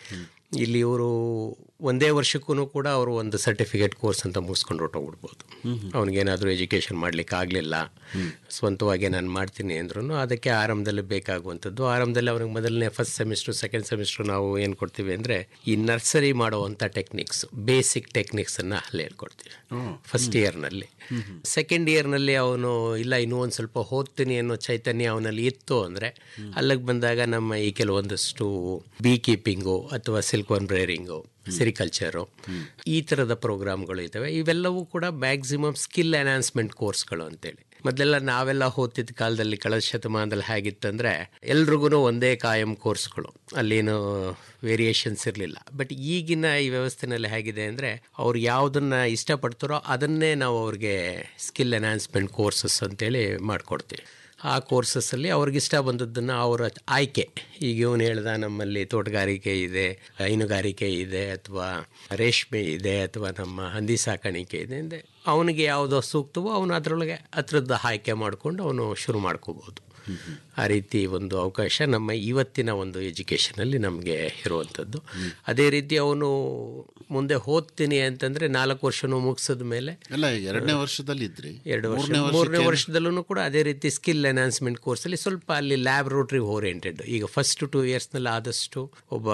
ಇಲ್ಲಿ ಇವರು ಒಂದೇ ವರ್ಷಕ್ಕೂ ಕೂಡ ಅವರು ಒಂದು ಸರ್ಟಿಫಿಕೇಟ್ ಕೋರ್ಸ್ ಅಂತ ಮುಗಿಸ್ಕೊಂಡು ಹೊರಟೋಗ್ಬಿಡ್ಬೋದು ಅವನಿಗೇನಾದರೂ ಎಜುಕೇಷನ್ ಮಾಡಲಿಕ್ಕೆ ಆಗಲಿಲ್ಲ ಸ್ವಂತವಾಗಿ ನಾನು ಮಾಡ್ತೀನಿ ಅಂದ್ರೂ ಅದಕ್ಕೆ ಆರಂಭದಲ್ಲಿ ಬೇಕಾಗುವಂಥದ್ದು ಆರಂಭದಲ್ಲಿ ಅವ್ರಿಗೆ ಮೊದಲನೇ ಫಸ್ಟ್ ಸೆಮಿಸ್ಟ್ರು ಸೆಕೆಂಡ್ ಸೆಮಿಸ್ಟ್ರು ನಾವು ಏನು ಕೊಡ್ತೀವಿ ಅಂದರೆ ಈ ನರ್ಸರಿ ಮಾಡುವಂಥ ಟೆಕ್ನಿಕ್ಸ್ ಬೇಸಿಕ್ ಟೆಕ್ನಿಕ್ಸನ್ನು ಅಲ್ಲಿ ಹೇಳ್ಕೊಡ್ತೀವಿ ಫಸ್ಟ್ ಇಯರ್ನಲ್ಲಿ ಸೆಕೆಂಡ್ ಇಯರ್ನಲ್ಲಿ ಅವನು ಇಲ್ಲ ಇನ್ನೂ ಒಂದು ಸ್ವಲ್ಪ ಓದ್ತೀನಿ ಅನ್ನೋ ಚೈತನ್ಯ ಅವನಲ್ಲಿ ಇತ್ತು ಅಂದರೆ ಅಲ್ಲಿಗೆ ಬಂದಾಗ ನಮ್ಮ ಈ ಕೆಲವೊಂದಷ್ಟು ಬೀ ಕೀಪಿಂಗು ಅಥವಾ ಸಿಲ್ಕ್ ಒನ್ ಬ್ರೇರಿಂಗು ಸಿರಿಕಲ್ಚರು ಈ ಥರದ ಪ್ರೋಗ್ರಾಮ್ಗಳು ಇದ್ದಾವೆ ಇವೆಲ್ಲವೂ ಕೂಡ ಮ್ಯಾಕ್ಸಿಮಮ್ ಸ್ಕಿಲ್ ಎನ್ಹಾನ್ಸ್ಮೆಂಟ್ ಕೋರ್ಸ್ಗಳು ಅಂತೇಳಿ ಮೊದಲೆಲ್ಲ ನಾವೆಲ್ಲ ಓದ್ತಿದ್ದ ಕಾಲದಲ್ಲಿ ಕಳೆದ ಶತಮಾನದಲ್ಲಿ ಹೇಗಿತ್ತಂದರೆ ಎಲ್ರಿಗೂ ಒಂದೇ ಕಾಯಂ ಕೋರ್ಸ್ಗಳು ಅಲ್ಲೇನು ವೇರಿಯೇಷನ್ಸ್ ಇರಲಿಲ್ಲ ಬಟ್ ಈಗಿನ ಈ ವ್ಯವಸ್ಥೆನಲ್ಲಿ ಹೇಗಿದೆ ಅಂದರೆ ಅವ್ರು ಯಾವುದನ್ನು ಇಷ್ಟಪಡ್ತಾರೋ ಅದನ್ನೇ ನಾವು ಅವ್ರಿಗೆ ಸ್ಕಿಲ್ ಎನ್ಹಾನ್ಸ್ಮೆಂಟ್ ಕೋರ್ಸಸ್ ಅಂತೇಳಿ ಮಾಡಿಕೊಡ್ತೀವಿ ಆ ಕೋರ್ಸಸ್ಸಲ್ಲಿ ಅವ್ರಿಗಿಷ್ಟ ಬಂದದ್ದನ್ನು ಅವರ ಆಯ್ಕೆ ಈಗ ಇವನು ಹೇಳ್ದ ನಮ್ಮಲ್ಲಿ ತೋಟಗಾರಿಕೆ ಇದೆ ಹೈನುಗಾರಿಕೆ ಇದೆ ಅಥವಾ ರೇಷ್ಮೆ ಇದೆ ಅಥವಾ ನಮ್ಮ ಹಂದಿ ಸಾಕಾಣಿಕೆ ಇದೆ ಅಂದರೆ ಅವನಿಗೆ ಯಾವುದೋ ಸೂಕ್ತವೋ ಅವನು ಅದರೊಳಗೆ ಹತ್ರದ್ದು ಆಯ್ಕೆ ಮಾಡಿಕೊಂಡು ಅವನು ಶುರು ಮಾಡ್ಕೋಬೋದು ಆ ರೀತಿ ಒಂದು ಅವಕಾಶ ನಮ್ಮ ಇವತ್ತಿನ ಒಂದು ಎಜುಕೇಷನಲ್ಲಿ ನಮಗೆ ಇರುವಂಥದ್ದು ಅದೇ ರೀತಿ ಅವನು ಮುಂದೆ ಓದ್ತೀನಿ ಅಂತಂದರೆ ನಾಲ್ಕು ವರ್ಷನೂ ಮುಗಿಸಿದ ಮೇಲೆ
ಅಲ್ಲ ಎರಡನೇ ವರ್ಷದಲ್ಲಿ ಇದ್ರಿ
ಎರಡು ವರ್ಷ
ಮೂರನೇ
ಮೂರನೇ
ವರ್ಷಕ್ಕೆ
ವರ್ಷದಲ್ಲೂ ಕೂಡ ಅದೇ ರೀತಿ ಸ್ಕಿಲ್ ಎನ್ಹಾನ್ಸ್ಮೆಂಟ್ ಕೋರ್ಸಲ್ಲಿ ಸ್ವಲ್ಪ ಅಲ್ಲಿ ಲ್ಯಾಬ್ರೋಟ್ರಿ ಓರಿಯೆಂಟೆಡ್ ಈಗ ಫಸ್ಟ್ ಟು ಇಯರ್ಸ್ನಲ್ಲಿ ಆದಷ್ಟು ಒಬ್ಬ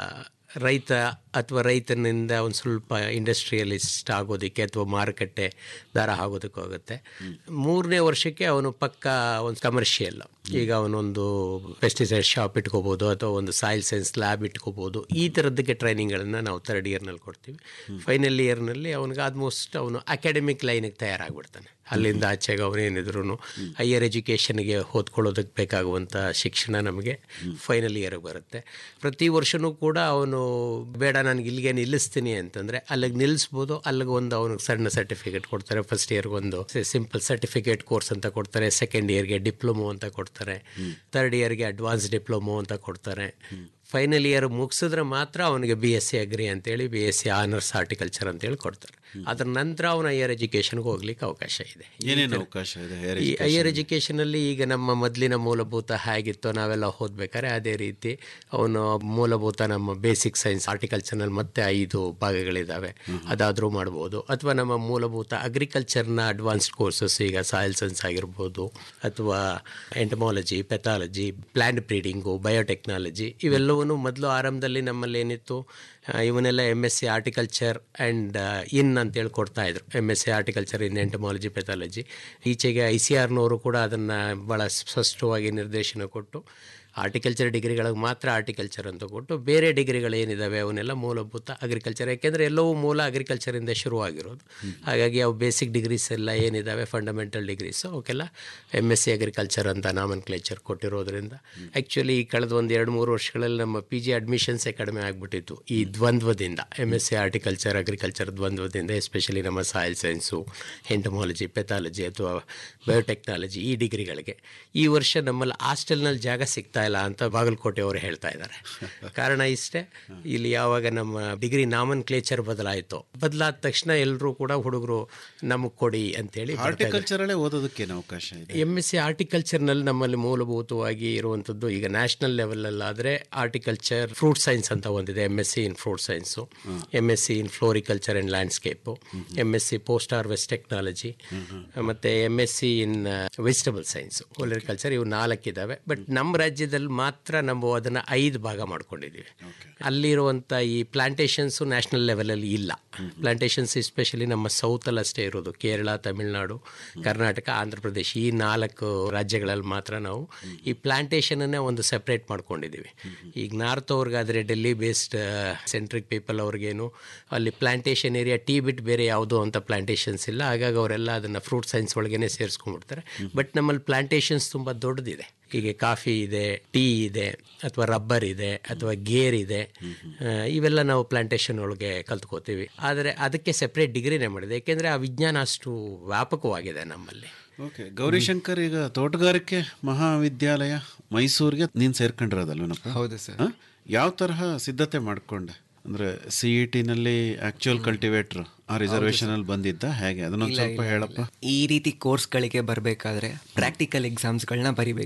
ರೈತ ಅಥವಾ ರೈತನಿಂದ ಒಂದು ಸ್ವಲ್ಪ ಇಂಡಸ್ಟ್ರಿಯಲಿಸ್ಟ್ ಆಗೋದಕ್ಕೆ ಅಥವಾ ಮಾರುಕಟ್ಟೆ ದಾರ ಆಗೋದಕ್ಕೆ ಹೋಗುತ್ತೆ ಮೂರನೇ ವರ್ಷಕ್ಕೆ ಅವನು ಪಕ್ಕ ಒಂದು ಕಮರ್ಷಿಯಲ್ ಈಗ ಅವನೊಂದು ಪೆಸ್ಟಿಸೈಡ್ ಶಾಪ್ ಇಟ್ಕೋಬೋದು ಅಥವಾ ಒಂದು ಸಾಯಿಲ್ ಸೈನ್ಸ್ ಲ್ಯಾಬ್ ಇಟ್ಕೋಬೋದು ಈ ಥರದ್ದಕ್ಕೆ ಟ್ರೈನಿಂಗ್ಗಳನ್ನು ನಾವು ಥರ್ಡ್ ಇಯರ್ನಲ್ಲಿ ಕೊಡ್ತೀವಿ ಫೈನಲ್ ಇಯರ್ನಲ್ಲಿ ಅವನಿಗೆ ಆಲ್ಮೋಸ್ಟ್ ಅವನು ಅಕಾಡೆಮಿಕ್ ಲೈನಿಗೆ ತಯಾರಾಗ್ಬಿಡ್ತಾನೆ ಅಲ್ಲಿಂದ ಆಚೆಗೆ ಅವನೇನಿದ್ರು ಹೈಯರ್ ಎಜುಕೇಷನ್ಗೆ ಓದ್ಕೊಳ್ಳೋದಕ್ಕೆ ಬೇಕಾಗುವಂಥ ಶಿಕ್ಷಣ ನಮಗೆ ಫೈನಲ್ ಇಯರ್ಗೆ ಬರುತ್ತೆ ಪ್ರತಿ ವರ್ಷವೂ ಕೂಡ ಅವನು ಬೇಡ ನನಗೆ ಇಲ್ಲಿಗೆ ನಿಲ್ಲಿಸ್ತೀನಿ ಅಂತಂದರೆ ಅಲ್ಲಿಗೆ ನಿಲ್ಲಿಸ್ಬೋದು ಅಲ್ಲಿಗೆ ಒಂದು ಅವನಿಗೆ ಸಣ್ಣ ಸರ್ಟಿಫಿಕೇಟ್ ಕೊಡ್ತಾರೆ ಫಸ್ಟ್ ಇಯರ್ಗೆ ಒಂದು ಸಿಂಪಲ್ ಸರ್ಟಿಫಿಕೇಟ್ ಕೋರ್ಸ್ ಅಂತ ಕೊಡ್ತಾರೆ ಸೆಕೆಂಡ್ ಇಯರ್ಗೆ ಡಿಪ್ಲೊಮೊ ಅಂತ ಕೊಡ್ತಾರೆ ತರ್ಡ್ ಇಯರ್ಗೆ ಅಡ್ವಾನ್ಸ್ ಡಿಪ್ಲೊಮೊ ಅಂತ ಕೊಡ್ತಾರೆ ಫೈನಲ್ ಇಯರ್ ಮುಗಿಸಿದ್ರೆ ಮಾತ್ರ ಅವನಿಗೆ ಬಿ ಎಸ್ ಸಿ ಅಗ್ರಿ ಅಂತೇಳಿ B S C honours horticulture ಅಂತೇಳಿ ಕೊಡ್ತಾರೆ ಅದರ ನಂತರ ಅವನು ಹೈಯರ್ ಎಜುಕೇಷನ್ಗೆ ಹೋಗ್ಲಿಕ್ಕೆ ಅವಕಾಶ ಇದೆ ಈ
ಏನೇನು
ಥರ-
ಅವಕಾಶ ಇದೆ higher
ಈ
education?
ಹೈಯರ್ ಎಜುಕೇಷನಲ್ಲಿ ಈಗ ನಮ್ಮ ಮೊದಲಿನ ಮೂಲಭೂತ ಹೇಗಿತ್ತು ನಾವೆಲ್ಲ ಓದ್ಬೇಕಾದ್ರೆ ಅದೇ ರೀತಿ ಅವನು ಮೂಲಭೂತ ನಮ್ಮ ಬೇಸಿಕ್ ಸೈನ್ಸ್ ಹಾರ್ಟಿಕಲ್ಚರ್ನಲ್ಲಿ ಮತ್ತೆ ಐದು ಭಾಗಗಳಿದ್ದಾವೆ ಅದಾದರೂ ಮಾಡ್ಬೋದು ಅಥವಾ ನಮ್ಮ ಮೂಲಭೂತ ಅಗ್ರಿಕಲ್ಚರ್ನ ಅಡ್ವಾನ್ಸ್ಡ್ ಕೋರ್ಸಸ್ ಈಗ ಸಾಯಿಲ್ ಸೈನ್ಸ್ ಆಗಿರ್ಬೋದು ಅಥವಾ entomology pathology plant breeding biotechnology ಇವೆಲ್ಲವೂ ಮೊದಲು ಆರಂಭದಲ್ಲಿ ನಮ್ಮಲ್ಲಿ ಏನಿತ್ತು ಆ, ಇವನ್ನೆಲ್ಲ M S C horticulture and in ಅಂತೇಳಿ ಕೊಡ್ತಾ ಇದ್ರು M S C horticulture in entomology pathology ಈಚೆಗೆ ಐ ಸಿ ಆರ್ನವರು ಕೂಡ ಅದನ್ನು ಭಾಳ ಸ್ಪಷ್ಟವಾಗಿ ನಿರ್ದೇಶನ ಕೊಟ್ಟು ಆರ್ಟಿಕಲ್ಚರ್ ಡಿಗ್ರಿಗಳಿಗೆ ಮಾತ್ರ ಆರ್ಟಿಕಲ್ಚರ್ ಅಂತ ಕೊಟ್ಟು ಬೇರೆ ಡಿಗ್ರಿಗಳು ಏನಿದ್ದಾವೆ ಅವನ್ನೆಲ್ಲ ಮೂಲಭೂತ ಅಗ್ರಿಕಲ್ಚರ್ ಯಾಕೆಂದರೆ ಎಲ್ಲವೂ ಮೂಲ ಅಗ್ರಿಕಲ್ಚರಿಂದ ಶುರುವಾಗಿರೋದು ಹಾಗಾಗಿ ಅವು ಬೇಸಿಕ್ ಡಿಗ್ರೀಸ್ ಎಲ್ಲ ಏನಿದ್ದಾವೆ ಫಂಡಮೆಂಟಲ್ ಡಿಗ್ರೀಸ್ ಅವಕ್ಕೆಲ್ಲ ಎಮ್ ಎಸ್ ಸಿ ಅಗ್ರಿಕಲ್ಚರ್ ಅಂತ ನಾಮನ್ ಕ್ಲೇಚರ್ ಕೊಟ್ಟಿರೋದ್ರಿಂದ ಆ್ಯಕ್ಚುಲಿ ಕಳೆದ ಒಂದು ಎರಡು ಮೂರು ವರ್ಷಗಳಲ್ಲಿ ನಮ್ಮ ಪಿ ಜಿ ಅಡ್ಮಿಷನ್ಸೇ ಕಡಿಮೆ ಆಗಿಬಿಟ್ಟಿತ್ತು ಈ ದ್ವಂದ್ವದಿಂದ M S C horticulture agriculture ದ್ವಂದ್ವದಿಂದ ಎಸ್ಪೆಷಲಿ ನಮ್ಮ ಸಾಯಿಲ್ ಸೈನ್ಸು ಎಂಟಮಾಲಜಿ ಪೆಥಾಲಜಿ ಅಥವಾ ಬಯೋಟೆಕ್ನಾಲಜಿ ಈ ಡಿಗ್ರಿಗಳಿಗೆ ಈ ವರ್ಷ ನಮ್ಮಲ್ಲಿ ಹಾಸ್ಟೆಲ್ನಲ್ಲಿ ಜಾಗ ಸಿಗ್ತಾ ಇಲ್ಲ ಅಂತ ಬಾಗಲಕೋಟೆ ಅವರು ಹೇಳ್ತಾ ಇದ್ದಾರೆ ಕಾರಣ ಇಷ್ಟೇ ಇಲ್ಲಿ ಯಾವಾಗ ನಮ್ಮ ಡಿಗ್ರಿ ನಾಮನ್ ಕ್ಲೇಚರ್ ಬದಲಾಯಿತು ಬದಲಾದ ತಕ್ಷಣ ಎಲ್ಲರೂ ಕೂಡ ಹುಡುಗರು ನಮಗೆ ಕೊಡಿ ಅಂತೇಳಿ ಬರ್ತಾ ಇದ್ದಾರೆ.
ಹಾರ್ಟಿಕಲ್ಚರಲ್ಲೇ ಓದೋದಕ್ಕೇನು ಅವಕಾಶ ಇದೆ
ಎಮ್ ಎಸ್ ಸಿ ಆರ್ಟಿಕಲ್ಚರ್ನಲ್ಲಿ ನಮ್ಮಲ್ಲಿ ಮೂಲಭೂತವಾಗಿ ಇರುವಂಥದ್ದು ಈಗ ನ್ಯಾಷನಲ್ ಲೆವೆಲಲ್ಲಾದರೆ ಆರ್ಟಿಕಲ್ಚರ್ ಫ್ರೂಟ್ ಸೈನ್ಸ್ ಅಂತ ಒಂದಿದೆ M S C in fruit science M S C in floriculture and landscape M S C post harvest technology ಮತ್ತು M S C in vegetable science olericulture ಇವು ನಾಲ್ಕಿದ್ದಾವೆ ಬಟ್ ನಮ್ಮ ರಾಜ್ಯದಲ್ಲಿ ಮಾತ್ರ ನಾವು ಅದನ್ನು ಐದು ಭಾಗ ಮಾಡ್ಕೊಂಡಿದ್ದೀವಿ ಅಲ್ಲಿರುವಂಥ ಈ ಪ್ಲಾಂಟೇಶನ್ಸು ನ್ಯಾಷನಲ್ ಲೆವೆಲಲ್ಲಿ ಇಲ್ಲ ಪ್ಲಾಂಟೇಶನ್ಸ್ ಎಸ್ಪೆಷಲಿ ನಮ್ಮ ಸೌತಲ್ಲಿ ಅಷ್ಟೇ ಇರೋದು ಕೇರಳ ತಮಿಳುನಾಡು ಕರ್ನಾಟಕ ಆಂಧ್ರ ಪ್ರದೇಶ ಈ ನಾಲ್ಕು ರಾಜ್ಯಗಳಲ್ಲಿ ಮಾತ್ರ ನಾವು ಈ ಪ್ಲಾಂಟೇಶನನ್ನೇ ಒಂದು ಸೆಪ್ರೇಟ್ ಮಾಡ್ಕೊಂಡಿದ್ದೀವಿ ಈಗ ನಾರ್ತ್ ಅವ್ರಿಗಾದರೆ ಡೆಲ್ಲಿ ಬೇಸ್ಡ್ ಸೆಂಟ್ರಿಕ್ ಪೀಪಲ್ ಅವ್ರಿಗೇನು ಅಲ್ಲಿ ಪ್ಲಾಂಟೇಶನ್ ಏರಿಯಾ ಟೀ ಬಿಟ್ಟು ಬೇರೆ ಯಾವುದೋ ಅಂತ ಪ್ಲಾಂಟೇಶನ್ಸ್ ಇಲ್ಲ ಹಾಗಾಗಿ ಅವರೆಲ್ಲ ಅದನ್ನು ಫ್ರೂಟ್ ಸೈನ್ಸ್ ಒಳಗೇನೆ ಸೇರಿಸ್ಕೊಂಡ್ಬಿಡ್ತಾರೆ ಬಟ್ ನಮ್ಮಲ್ಲಿ ಪ್ಲಾಂಟೇಶನ್ಸ್ ತುಂಬ ದೊಡ್ಡದಿದೆ ಹೀಗೆ ಕಾಫಿ ಇದೆ ಟೀ ಇದೆ ಅಥವಾ ರಬ್ಬರ್ ಇದೆ ಅಥವಾ ಗೇರ್ ಇದೆ ಆ, ಇವೆಲ್ಲ ನಾವು ಪ್ಲಾಂಟೇಶನ್ ಒಳಗೆ ಕಲ್ತ್ಕೋತೀವಿ ಆದರೆ ಅದಕ್ಕೆ ಸೆಪ್ರೇಟ್ ಡಿಗ್ರಿನೇ ಮಾಡಿದೆ ಯಾಕೆಂದರೆ ಆ ವಿಜ್ಞಾನ ಅಷ್ಟು ವ್ಯಾಪಕವಾಗಿದೆ ನಮ್ಮಲ್ಲಿ
ಓಕೆ ಗೌರಿಶಂಕರ್ ಈಗ ತೋಟಗಾರಿಕೆ ಮಹಾವಿದ್ಯಾಲಯ ಮೈಸೂರಿಗೆ ನೀನು ಸೇರ್ಕೊಂಡಿರೋದಲ್ವೇನಪ್ಪ
ಹೌದು ಸರ್
ಯಾವ ತರಹ ಸಿದ್ಧತೆ ಮಾಡ್ಕೊಂಡೆ ಅಂದ್ರೆ ಸಿ ಇ ಟಿನಲ್ಲಿ ಆಕ್ಚುಯಲ್ ಕಲ್ಟಿವೇಟರ್ ಆ ರಿಸರ್ವೇಶನ್ ಅಲ್ಲಿ ಬಂದಿದ್ದ ಹೇಗೆ ಅದನ್ನೊಂದು
ಇಲ್ಲ,
ಸ್ವಲ್ಪ
ಇಲ್ಲ,
ಹೇಳಪ್ಪ
ಇಲ್ಲ. ಈ ರೀತಿ ಕೋರ್ಸ್ಗಳಿಗೆ ಬರಬೇಕಾದ್ರೆ ಪ್ರಾಕ್ಟಿಕಲ್ ಎಕ್ಸಾಮ್ಸ್ಗಳನ್ನ ಬರಿಬೇಕು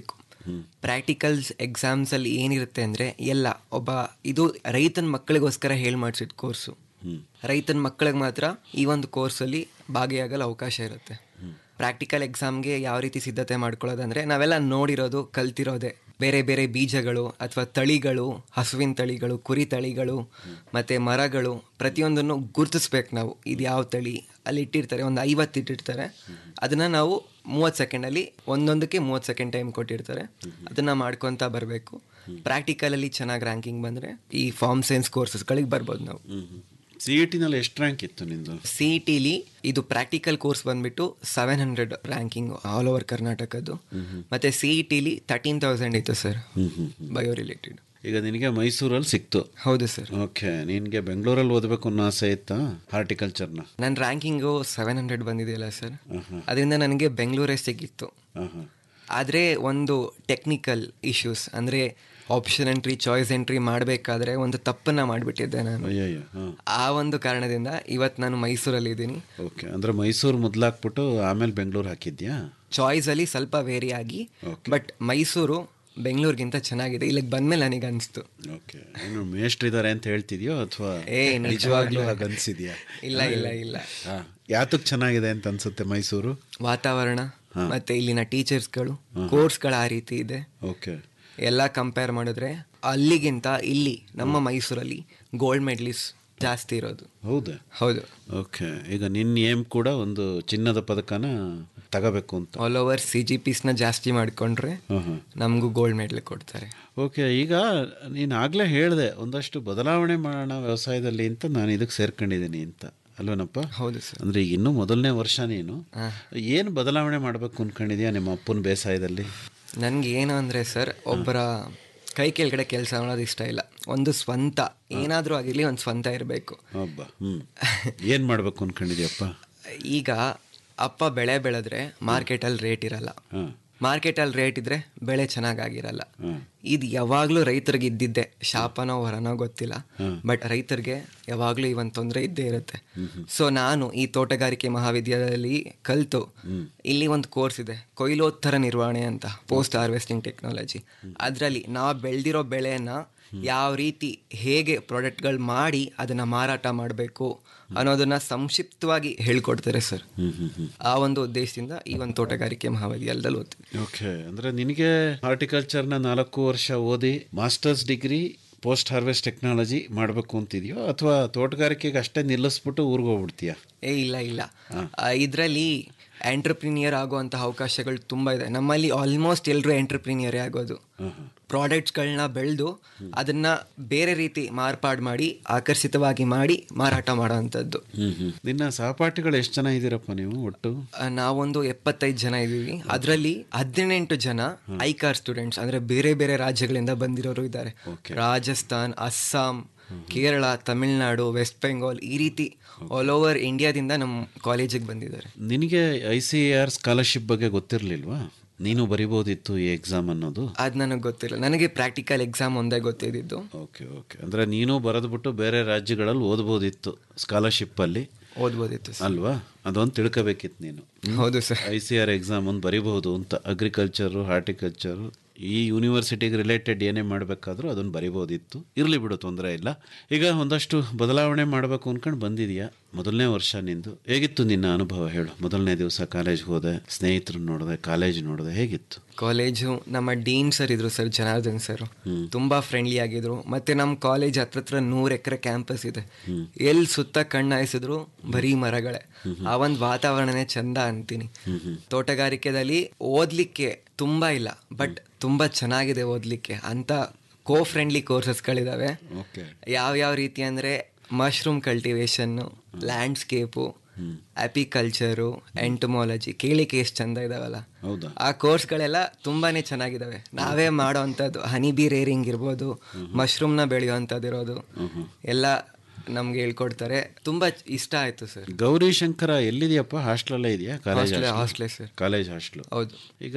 ಪ್ರಾಕ್ಟಿಕಲ್ಸ್ ಎಕ್ಸಾಮ್ಸಲ್ಲಿ ಏನಿರುತ್ತೆ ಅಂದರೆ ಎಲ್ಲ ಒಬ್ಬ ಇದು ರೈತನ ಮಕ್ಕಳಿಗೋಸ್ಕರ ಹೇಳಿ ಮಾಡಿಸಿದ ಕೋರ್ಸು ರೈತನ ಮಕ್ಕಳಿಗೆ ಮಾತ್ರ ಈ ಒಂದು ಕೋರ್ಸಲ್ಲಿ ಭಾಗಿಯಾಗಲು ಅವಕಾಶ ಇರುತ್ತೆ ಪ್ರಾಕ್ಟಿಕಲ್ ಎಕ್ಸಾಮ್ಗೆ ಯಾವ ರೀತಿ ಸಿದ್ಧತೆ ಮಾಡ್ಕೊಳ್ಳೋದಂದ್ರೆ ನಾವೆಲ್ಲ ನೋಡಿರೋದು ಕಲ್ತಿರೋದೆ ಬೇರೆ ಬೇರೆ ಬೀಜಗಳು ಅಥವಾ ತಳಿಗಳು ಹಸುವಿನ ತಳಿಗಳು ಕುರಿ ತಳಿಗಳು ಮತ್ತು ಮರಗಳು ಪ್ರತಿಯೊಂದನ್ನು ಗುರುತಿಸ್ಬೇಕು ನಾವು ಇದು ಯಾವ ತಳಿ ಅಲ್ಲಿ ಇಟ್ಟಿರ್ತಾರೆ ಒಂದು ಐವತ್ತು ಇಟ್ಟಿರ್ತಾರೆ ಅದನ್ನು ನಾವು ಮೂವತ್ತು ಸೆಕೆಂಡಲ್ಲಿ ಒಂದೊಂದಕ್ಕೆ ಮೂವತ್ತು ಸೆಕೆಂಡ್ ಟೈಮ್ ಕೊಟ್ಟಿರ್ತಾರೆ ಅದನ್ನು ಮಾಡ್ಕೊತಾ ಬರಬೇಕು ಪ್ರಾಕ್ಟಿಕಲಲ್ಲಿ ಚೆನ್ನಾಗಿ ರ್ಯಾಂಕಿಂಗ್ ಬಂದರೆ ಈ ಫಾರ್ಮ್ ಸೈನ್ಸ್ ಕೋರ್ಸಸ್ಗಳಿಗೆ ಬರ್ಬೋದು ನಾವು
ಸಿ ಇ ಟಿನಲ್ಲಿ ಎಷ್ಟು ರ್ಯಾಂಕ್ ಇತ್ತು ನಿಂದು
ಸಿ ಇ ಟಿಲಿ ಇದು ಪ್ರಾಕ್ಟಿಕಲ್ ಕೋರ್ಸ್ ಬಂದ್ಬಿಟ್ಟು seven hundred ranking all over ಕರ್ನಾಟಕದ್ದು ಮತ್ತೆ ಸಿ ಇ ಟಿಲಿ ತರ್ಟೀನ್ ತೌಸಂಡ್ ಇತ್ತು ಸರ್ ಬಯೋ ರಿಲೇಟೆಡ್
ಈಗ ನಿನಗೆ ಮೈಸೂರಲ್ಲಿ ಸಿಕ್ತು
ಹೌದು ಸರ್
ಓಕೆ ನಿನಗೆ ಬೆಂಗಳೂರಲ್ಲಿ ಓದಬೇಕು ಅನ್ನೋ ಆಸೆ ಇತ್ತಾ ಹಾರ್ಟಿಕಲ್ಚರ್ನ
ನನ್ನ ರ್ಯಾಂಕಿಂಗು ಸೆವೆನ್ ಹಂಡ್ರೆಡ್ ಬಂದಿದೆಯಲ್ಲ ಸರ್ ಅದರಿಂದ ನನಗೆ ಬೆಂಗಳೂರೇ ಸಿಕ್ಕಿತ್ತು ಆದರೆ ಒಂದು ಟೆಕ್ನಿಕಲ್ ಇಶ್ಯೂಸ್ ಅಂದರೆ ಆಪ್ಷನ್ ಎಂಟ್ರಿ ಚಾಯ್ಸ್ ಎಂಟ್ರಿ ಮಾಡಬೇಕಾದ್ರೆ ಒಂದು ತಪ್ಪನ್ನು ಮಾಡಿಬಿಟ್ಟಿದ್ದೆ ನಾನು
ಅಯ್ಯಯ್ಯ ಹಾಂ
ಆ ಒಂದು ಕಾರಣದಿಂದ ಇವತ್ತು ನಾನು ಮೈಸೂರಲ್ಲಿ ಇದ್ದೀನಿ
ಓಕೆ ಅಂದರೆ ಮೈಸೂರು ಮೊದಲಾಕ್ಬಿಟ್ಟು ಆಮೇಲೆ ಬೆಂಗಳೂರು ಹಾಕಿದ್ಯಾ
ಚಾಯ್ಸಲ್ಲಿ ಸ್ವಲ್ಪ ವೇರಿ ಆಗಿ ಬಟ್ ಮೈಸೂರು ಬೆಂಗಳೂರಿಗಿಂತ ಚೆನ್ನಾಗಿದೆ ಇಲ್ಲಿಗೆ ಬಂದಮೇಲೆ ನನಗೆ ಅನಿಸ್ತು
ಓಕೆ ಏನು ಮೇಷ್ಟ್ರಿದ್ದಾರೆ ಅಂತ ಹೇಳ್ತಿದ್ಯೋ ಅಥವಾ
ಏ, ನಿಜವಾಗ್ಲೂ.
ಹಾಗೆ ಅನ್ಸಿದ್ಯಾ
ಇಲ್ಲ, ಇಲ್ಲ, ಇಲ್ಲ.
ಹಾಂ ಯಾತಕ್ಕೆ ಚೆನ್ನಾಗಿದೆ ಅಂತ ಅನ್ಸುತ್ತೆ ಮೈಸೂರು
ವಾತಾವರಣ ಮತ್ತೆ ಇಲ್ಲಿನ ಟೀಚರ್ಸ್ಗಳು ಕೋರ್ಸ್ಗಳು ಆ ರೀತಿ ಇದೆ
ಓಕೆ
ಎಲ್ಲ ಕಂಪೇರ್ ಮಾಡಿದ್ರೆ ಅಲ್ಲಿಗಿಂತ ಇಲ್ಲಿ ನಮ್ಮ ಮೈಸೂರಲ್ಲಿ ಗೋಲ್ಡ್ ಮೆಡಲಿಸ್ಟ್ ಜಾಸ್ತಿ ಇರೋದು
ಹೌದಾ
ಹೌದು
ಓಕೆ ಈಗ ನಿನ್ನ ಏಮ್ ಕೂಡ ಒಂದು ಚಿನ್ನದ ಪದಕನ ತಗೋಬೇಕು ಅಂತ
ಆಲ್ ಓವರ್ ಸಿ ಜಿ ಪಿಸ್ನ ಜಾಸ್ತಿ ಮಾಡಿಕೊಂಡ್ರೆ
ಹಾಂ ಹಾಂ
ನಮಗೂ ಗೋಲ್ಡ್ ಮೆಡಲ್ ಕೊಡ್ತಾರೆ
ಓಕೆ ಈಗ ನೀನು ಆಗಲೇ ಹೇಳಿದೆ ಒಂದಷ್ಟು ಬದಲಾವಣೆ ಮಾಡೋಣ ವ್ಯವಸಾಯದಲ್ಲಿ ಅಂತ ನಾನು ಇದಕ್ಕೆ ಸೇರ್ಕೊಂಡಿದ್ದೀನಿ ಅಂತ ಅಲ್ವೇನಪ್ಪ
ಹೌದು ಸರ್
ಅಂದರೆ ಈಗ ಇನ್ನೂ ಮೊದಲನೇ ವರ್ಷ ನೀನು ಏನು ಬದಲಾವಣೆ ಮಾಡಬೇಕು ಅಂದ್ಕೊಂಡಿದ್ಯಾ ನಿಮ್ಮ ಅಪ್ಪನ ಬೇಸಾಯದಲ್ಲಿ
ನನಗೆ ಏನು ಅಂದರೆ ಸರ್ ಒಬ್ಬರ ಕೈ ಕೆಳಗಡೆ ಕೆಲಸ ಮಾಡೋದು ಇಷ್ಟ ಇಲ್ಲ ಒಂದು ಸ್ವಂತ ಏನಾದರೂ ಆಗಿರಲಿ ಒಂದು ಸ್ವಂತ ಇರಬೇಕು
ಒಬ್ಬ ಹ್ಞೂ ಏನು ಮಾಡಬೇಕು ಅಂದ್ಕೊಂಡಿದ್ಯಪ್ಪ
ಈಗ ಅಪ್ಪ ಬೆಳೆ ಬೆಳೆದ್ರೆ ಮಾರ್ಕೆಟಲ್ಲಿ ರೇಟ್ ಇರಲ್ಲ ಮಾರ್ಕೆಟಲ್ಲಿ ರೇಟ್ ಇದ್ರೆ ಬೆಳೆ ಚೆನ್ನಾಗಾಗಿರಲ್ಲ ಇದು ಯಾವಾಗಲೂ ರೈತರಿಗೆ ಇದ್ದಿದ್ದೆ ಶಾಪನೋ ಹೊರನೋ ಗೊತ್ತಿಲ್ಲ ಬಟ್ ರೈತರಿಗೆ ಯಾವಾಗಲೂ ಈ ಒಂದು ತೊಂದರೆ ಇದ್ದೇ ಇರುತ್ತೆ ಸೊ ನಾನು ಈ ತೋಟಗಾರಿಕೆ ಮಹಾವಿದ್ಯಾಲಯದಲ್ಲಿ ಕಲಿತು ಇಲ್ಲಿ ಒಂದು ಕೋರ್ಸ್ ಇದೆ ಕೊಯ್ಲೋತ್ತರ ನಿರ್ವಹಣೆ ಅಂತ ಪೋಸ್ಟ್ ಹಾರ್ವೆಸ್ಟಿಂಗ್ ಟೆಕ್ನಾಲಜಿ ಅದರಲ್ಲಿ ನಾವು ಬೆಳೆದಿರೋ ಬೆಳೆಯನ್ನ ಯಾವ ರೀತಿ ಹೇಗೆ ಪ್ರಾಡಕ್ಟ್ಗಳು ಮಾಡಿ ಅದನ್ನ ಮಾರಾಟ ಮಾಡಬೇಕು ಅನ್ನೋದನ್ನ ಸಂಕ್ಷಿಪ್ತವಾಗಿ ಹೇಳ್ಕೊಡ್ತಾರೆ ಸರ್ ಆ ಒಂದು ಉದ್ದೇಶದಿಂದ ಈ ಒಂದು ತೋಟಗಾರಿಕೆ ಮಹಾವಿದ್ಯಾಲಯದಲ್ಲಿ ಓದ್ತೀನಿ
ಓಕೆ ಅಂದರೆ ನಿನಗೆ ಹಾರ್ಟಿಕಲ್ಚರ್ನ ನಾಲ್ಕು ವರ್ಷ ಓದಿ masters degree post harvest technology ಮಾಡಬೇಕು ಅಂತಿದೆಯೋ ಅಥವಾ ತೋಟಗಾರಿಕೆಗೆ ಅಷ್ಟೇ ನಿಲ್ಲಿಸ್ಬಿಟ್ಟು ಊರಿಗೆ ಹೋಗ್ಬಿಡ್ತೀಯಾ
ಏ ಇಲ್ಲ ಇಲ್ಲ ಇದರಲ್ಲಿ ಎಂಟರ್ಪ್ರಿನಿಯರ್ ಆಗುವಂಥ ಅವಕಾಶಗಳು ತುಂಬ ಇದೆ ನಮ್ಮಲ್ಲಿ ಆಲ್ಮೋಸ್ಟ್ ಎಲ್ಲರೂ ಎಂಟರ್ಪ್ರಿನಿಯರೇ ಆಗೋದು ಪ್ರಾಡಕ್ಟ್ಸ್ಗಳನ್ನ ಬೆಳೆದು ಅದನ್ನ ಬೇರೆ ರೀತಿ ಮಾರ್ಪಾಡು ಮಾಡಿ ಆಕರ್ಷಿತವಾಗಿ ಮಾಡಿ ಮಾರಾಟ ಮಾಡೋವಂಥದ್ದು
ನಿನ್ನ ಸಹಪಾಠಿಗಳು ಎಷ್ಟು ಜನ ಇದ್ದೀರಪ್ಪ ನೀವು ಒಟ್ಟು
ಆ, ನಾವೊಂದು ಎಪ್ಪತ್ತೈದು ಜನ ಇದ್ದೀವಿ ಅದರಲ್ಲಿ ಹದಿನೆಂಟು ಜನ ಐಕಾರ್ ಸ್ಟೂಡೆಂಟ್ಸ್ ಅಂದರೆ ಬೇರೆ ಬೇರೆ ರಾಜ್ಯಗಳಿಂದ ಬಂದಿರೋರು ಇದ್ದಾರೆ ರಾಜಸ್ಥಾನ್ ಅಸ್ಸಾಂ ಕೇರಳ ತಮಿಳುನಾಡು ವೆಸ್ಟ್ ಬೆಂಗಾಲ್ ಈ ರೀತಿ ಆಲ್ ಓವರ್ ಇಂಡಿಯಾದಿಂದ ನಮ್ಮ ಕಾಲೇಜಿಗೆ ಬಂದಿದ್ದಾರೆ
ನಿನಗೆ ಐ ಸಿ ಆರ್ ಸ್ಕಾಲರ್ಶಿಪ್ ಬಗ್ಗೆ ಗೊತ್ತಿರಲಿಲ್ವಾ ನೀನು ಬರಿಬೋದಿತ್ತು ಈ ಎಕ್ಸಾಮ್ ಅನ್ನೋದು
ಅದು ನನಗೆ ಗೊತ್ತಿಲ್ಲ ನನಗೆ ಪ್ರಾಕ್ಟಿಕಲ್ ಎಕ್ಸಾಮ್ ಒಂದೇ ಗೊತ್ತಿದ್ದಿದ್ದು
ಓಕೆ ಓಕೆ ಅಂದರೆ ನೀನು ಬರೆದ್ಬಿಟ್ಟು ಬೇರೆ ರಾಜ್ಯಗಳಲ್ಲಿ ಓದ್ಬೋದಿತ್ತು ಸ್ಕಾಲರ್ಶಿಪ್ಪಲ್ಲಿ
ಓದ್ಬೋದಿತ್ತು
ಅಲ್ವಾ ಅದೊಂದು ತಿಳ್ಕೋಬೇಕಿತ್ತು ನೀನು
ಹೌದು sir
I C R exam ಒಂದು ಬರಿಬಹುದು ಅಂತ ಅಗ್ರಿಕಲ್ಚರು ಹಾರ್ಟಿಕಲ್ಚರು ಈ ಯೂನಿವರ್ಸಿಟಿಗೆ ರಿಲೇಟೆಡ್ ಏನೇ ಮಾಡಬೇಕಾದ್ರೂ ಅದನ್ನು ಬರಿಬೋದಿತ್ತು ಇರಲಿ ಬಿಡು ತೊಂದರೆ ಇಲ್ಲ ಈಗ ಒಂದಷ್ಟು ಬದಲಾವಣೆ ಮಾಡಬೇಕು ಅಂದ್ಕೊಂಡು ಬಂದಿದೆಯಾ ಮೊದಲನೇ ವರ್ಷ ನಿಂದು ಹೇಗಿತ್ತು ನಿನ್ನ ಅನುಭವ ಹೇಳು ಮೊದಲನೇ ದಿವಸ ಕಾಲೇಜ್ಗೆ ಹೋದೆ ಸ್ನೇಹಿತರು ನೋಡಿದೆ ಕಾಲೇಜ್ ನೋಡಿದೆ ಹೇಗಿತ್ತು
ಕಾಲೇಜು ನಮ್ಮ ಡೀನ್ ಸರ್ ಇದ್ರು ಸರ್ ಜನಾರ್ದನ್ ಸರ್ ತುಂಬಾ ಫ್ರೆಂಡ್ಲಿ ಆಗಿದ್ರು ಮತ್ತೆ ನಮ್ಮ ಕಾಲೇಜ್ ಹತ್ರ ಹತ್ರ ನೂರು ಎಕರೆ ಕ್ಯಾಂಪಸ್ ಇದೆ ಎಲ್ಲಿ ಸುತ್ತ ಕಣ್ಣಾಯಿಸಿದ್ರು ಬರೀ ಮರಗಳೇ ಆ ಒಂದು ವಾತಾವರಣನೇ ಚಂದ ಅಂತೀನಿ ತೋಟಗಾರಿಕೆದಲ್ಲಿ ಓದ್ಲಿಕ್ಕೆ ತುಂಬಾ ಇಲ್ಲ ಬಟ್ ತುಂಬಾ ಚೆನ್ನಾಗಿದೆ ಓದ್ಲಿಕ್ಕೆ ಅಂತ ಕೋ ಫ್ರೆಂಡ್ಲಿ ಕೋರ್ಸಸ್ಗಳಿದಾವೆ
ಓಕೆ
ಯಾವ ಯಾವ ರೀತಿ ಅಂದರೆ ಮಶ್ರೂಮ್ ಕಲ್ಟಿವೇಶನ್ನು ಲ್ಯಾಂಡ್ಸ್ಕೇಪು ಅಪಿಕಲ್ಚರು ಎಂಟಮೋಲಜಿ ಕೇಳಿಕೆ ಎಷ್ಟು ಚಂದ ಇದಾವಲ್ಲ
ಹೌದಾ
ಆ ಕೋರ್ಸ್ಗಳೆಲ್ಲ ತುಂಬಾನೇ ಚೆನ್ನಾಗಿದ್ದಾವೆ ನಾವೇ ಮಾಡೋ ಅಂಥದ್ದು ಹನಿ ಬಿ ರೇರಿಂಗ್ ಇರ್ಬೋದು ಮಶ್ರೂಮ್ನ ಬೆಳೆಯುವಂಥದ್ದು ಇರೋದು ಎಲ್ಲ ನಮ್ಗೆ ಹೇಳ್ಕೊಡ್ತಾರೆ ತುಂಬಾ ಇಷ್ಟ ಆಯ್ತು ಸರ್
ಗೌರಿ ಶಂಕರ ಎಲ್ಲಿದೆಯಪ್ಪ ಹಾಸ್ಟೆಲಲ್ಲೇ ಇದೆಯಾ college
Hostel- hostel, sir.
College hostel
ಹೌದು
ಈಗ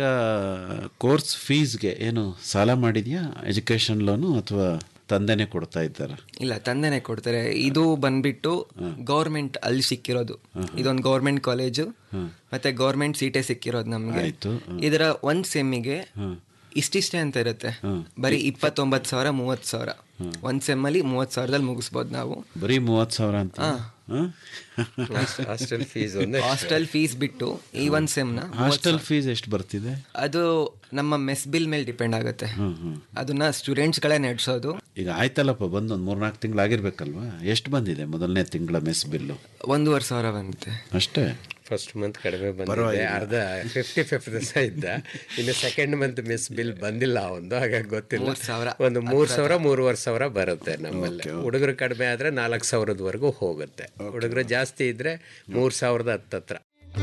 ಕೋರ್ಸ್ ಫೀಸ್ಗೆ ಏನು ಸಾಲ ಮಾಡಿದ್ಯಾ ಎಜುಕೇಷನ್ ಲೋನು ಅಥವಾ ತಂದೆನೇ ಕೊಡ್ತಾ ಇದ್ದಾರಾ
ಇಲ್ಲ ತಂದೆನೆ ಕೊಡ್ತಾರೆ ಇದು ಬಂದ್ಬಿಟ್ಟು ಗೌರ್ಮೆಂಟ್ ಅಲ್ಲಿ ಸಿಕ್ಕಿರೋದು ಇದೊಂದು ಗೌರ್ಮೆಂಟ್ ಕಾಲೇಜು ಮತ್ತೆ ಗೌರ್ಮೆಂಟ್ ಸೀಟೇ ಸಿಕ್ಕಿರೋದು ನಮಗೆ
ಆಯ್ತು.
ಇದರ ಒಂದ್ ಸೆಮ್ಮಿಗೆ ಇಷ್ಟಿಷ್ಟೇ ಅಂತ ಇರುತ್ತೆ ಬರೀ ಇಪ್ಪತ್ತೊಂಬತ್ತು ಸಾವಿರ ಮೂವತ್ತು ಸಾವಿರ ಒಂದು ಸೆಮ್ಮಲ್ಲಿ ಮೂವತ್ತು ಸಾವಿರದಲ್ಲಿ ಮುಗಿಸ್ಬೋದು ನಾವು
ಬರೀ ಮೂವತ್ತು ಸಾವಿರ ಅಂತ ಹಾಂ?
ಹಾಸ್ಟೆಲ್ ಫೀಸ್ ಒಂದೇ
ಹಾಸ್ಟೆಲ್ ಫೀಸ್ ಬಿಟ್ಟು ಈ ಒಂದು ಸೆಮ್ನ
ಹಾಸ್ಟೆಲ್ ಫೀಸ್ ಎಷ್ಟು ಬರ್ತಿದೆ
ಅದು ನಮ್ಮ ಮೆಸ್ ಬಿಲ್ ಮೇಲೆ ಡಿಪೆಂಡ್ ಆಗುತ್ತೆ ಅದನ್ನ ಸ್ಟೂಡೆಂಟ್ಸ್ಗಳೇ ನಡೆಸೋದು
ಈಗ ಆಯ್ತಲ್ಲಪ್ಪ ಬಂದು ಒಂದು ಮೂರ್ನಾಲ್ಕು ತಿಂಗಳು ಆಗಿರ್ಬೇಕಲ್ವಾ ಎಷ್ಟು ಬಂದಿದೆ ಮೊದಲನೇ ತಿಂಗಳ ಮೆಸ್ ಬಿಲ್ಲು
ಒಂದೂವರೆ ಸಾವಿರ ಬಂದಿದೆ
ಅಷ್ಟೇ
ಫಸ್ಟ್ ಮಂತ್ ಕಡಿಮೆ ಬಂದಿದೆ
ಪರವಾಗಿಲ್ಲ.
ಅರ್ಧ ಫಿಫ್ಟಿ ಫಿಫ್ಟಿ ದಿವಸ ಇದ್ದ ಇನ್ನು ಸೆಕೆಂಡ್ ಮಂತ್ ಮಿಸ್ ಬಿಲ್ ಬಂದಿಲ್ಲ ಒಂದು ಹಾಗಾಗಿ ಗೊತ್ತಿಲ್ಲ
ಮೂರ್ ಸಾವಿರ.
ಒಂದು ಮೂರ್ ಸಾವಿರ ಮೂರುವರೆ ಸಾವಿರ ಬರುತ್ತೆ ನಮ್ಮಲ್ಲಿ ಹುಡುಗರು ಕಡಿಮೆ ಆದ್ರೆ ನಾಲ್ಕು ಸಾವಿರದವರೆಗೂ ಹೋಗುತ್ತೆ ಹುಡುಗರು ಜಾಸ್ತಿ ಇದ್ರೆ ಮೂರ್ ಸಾವಿರದ ಹತ್ತತ್ರ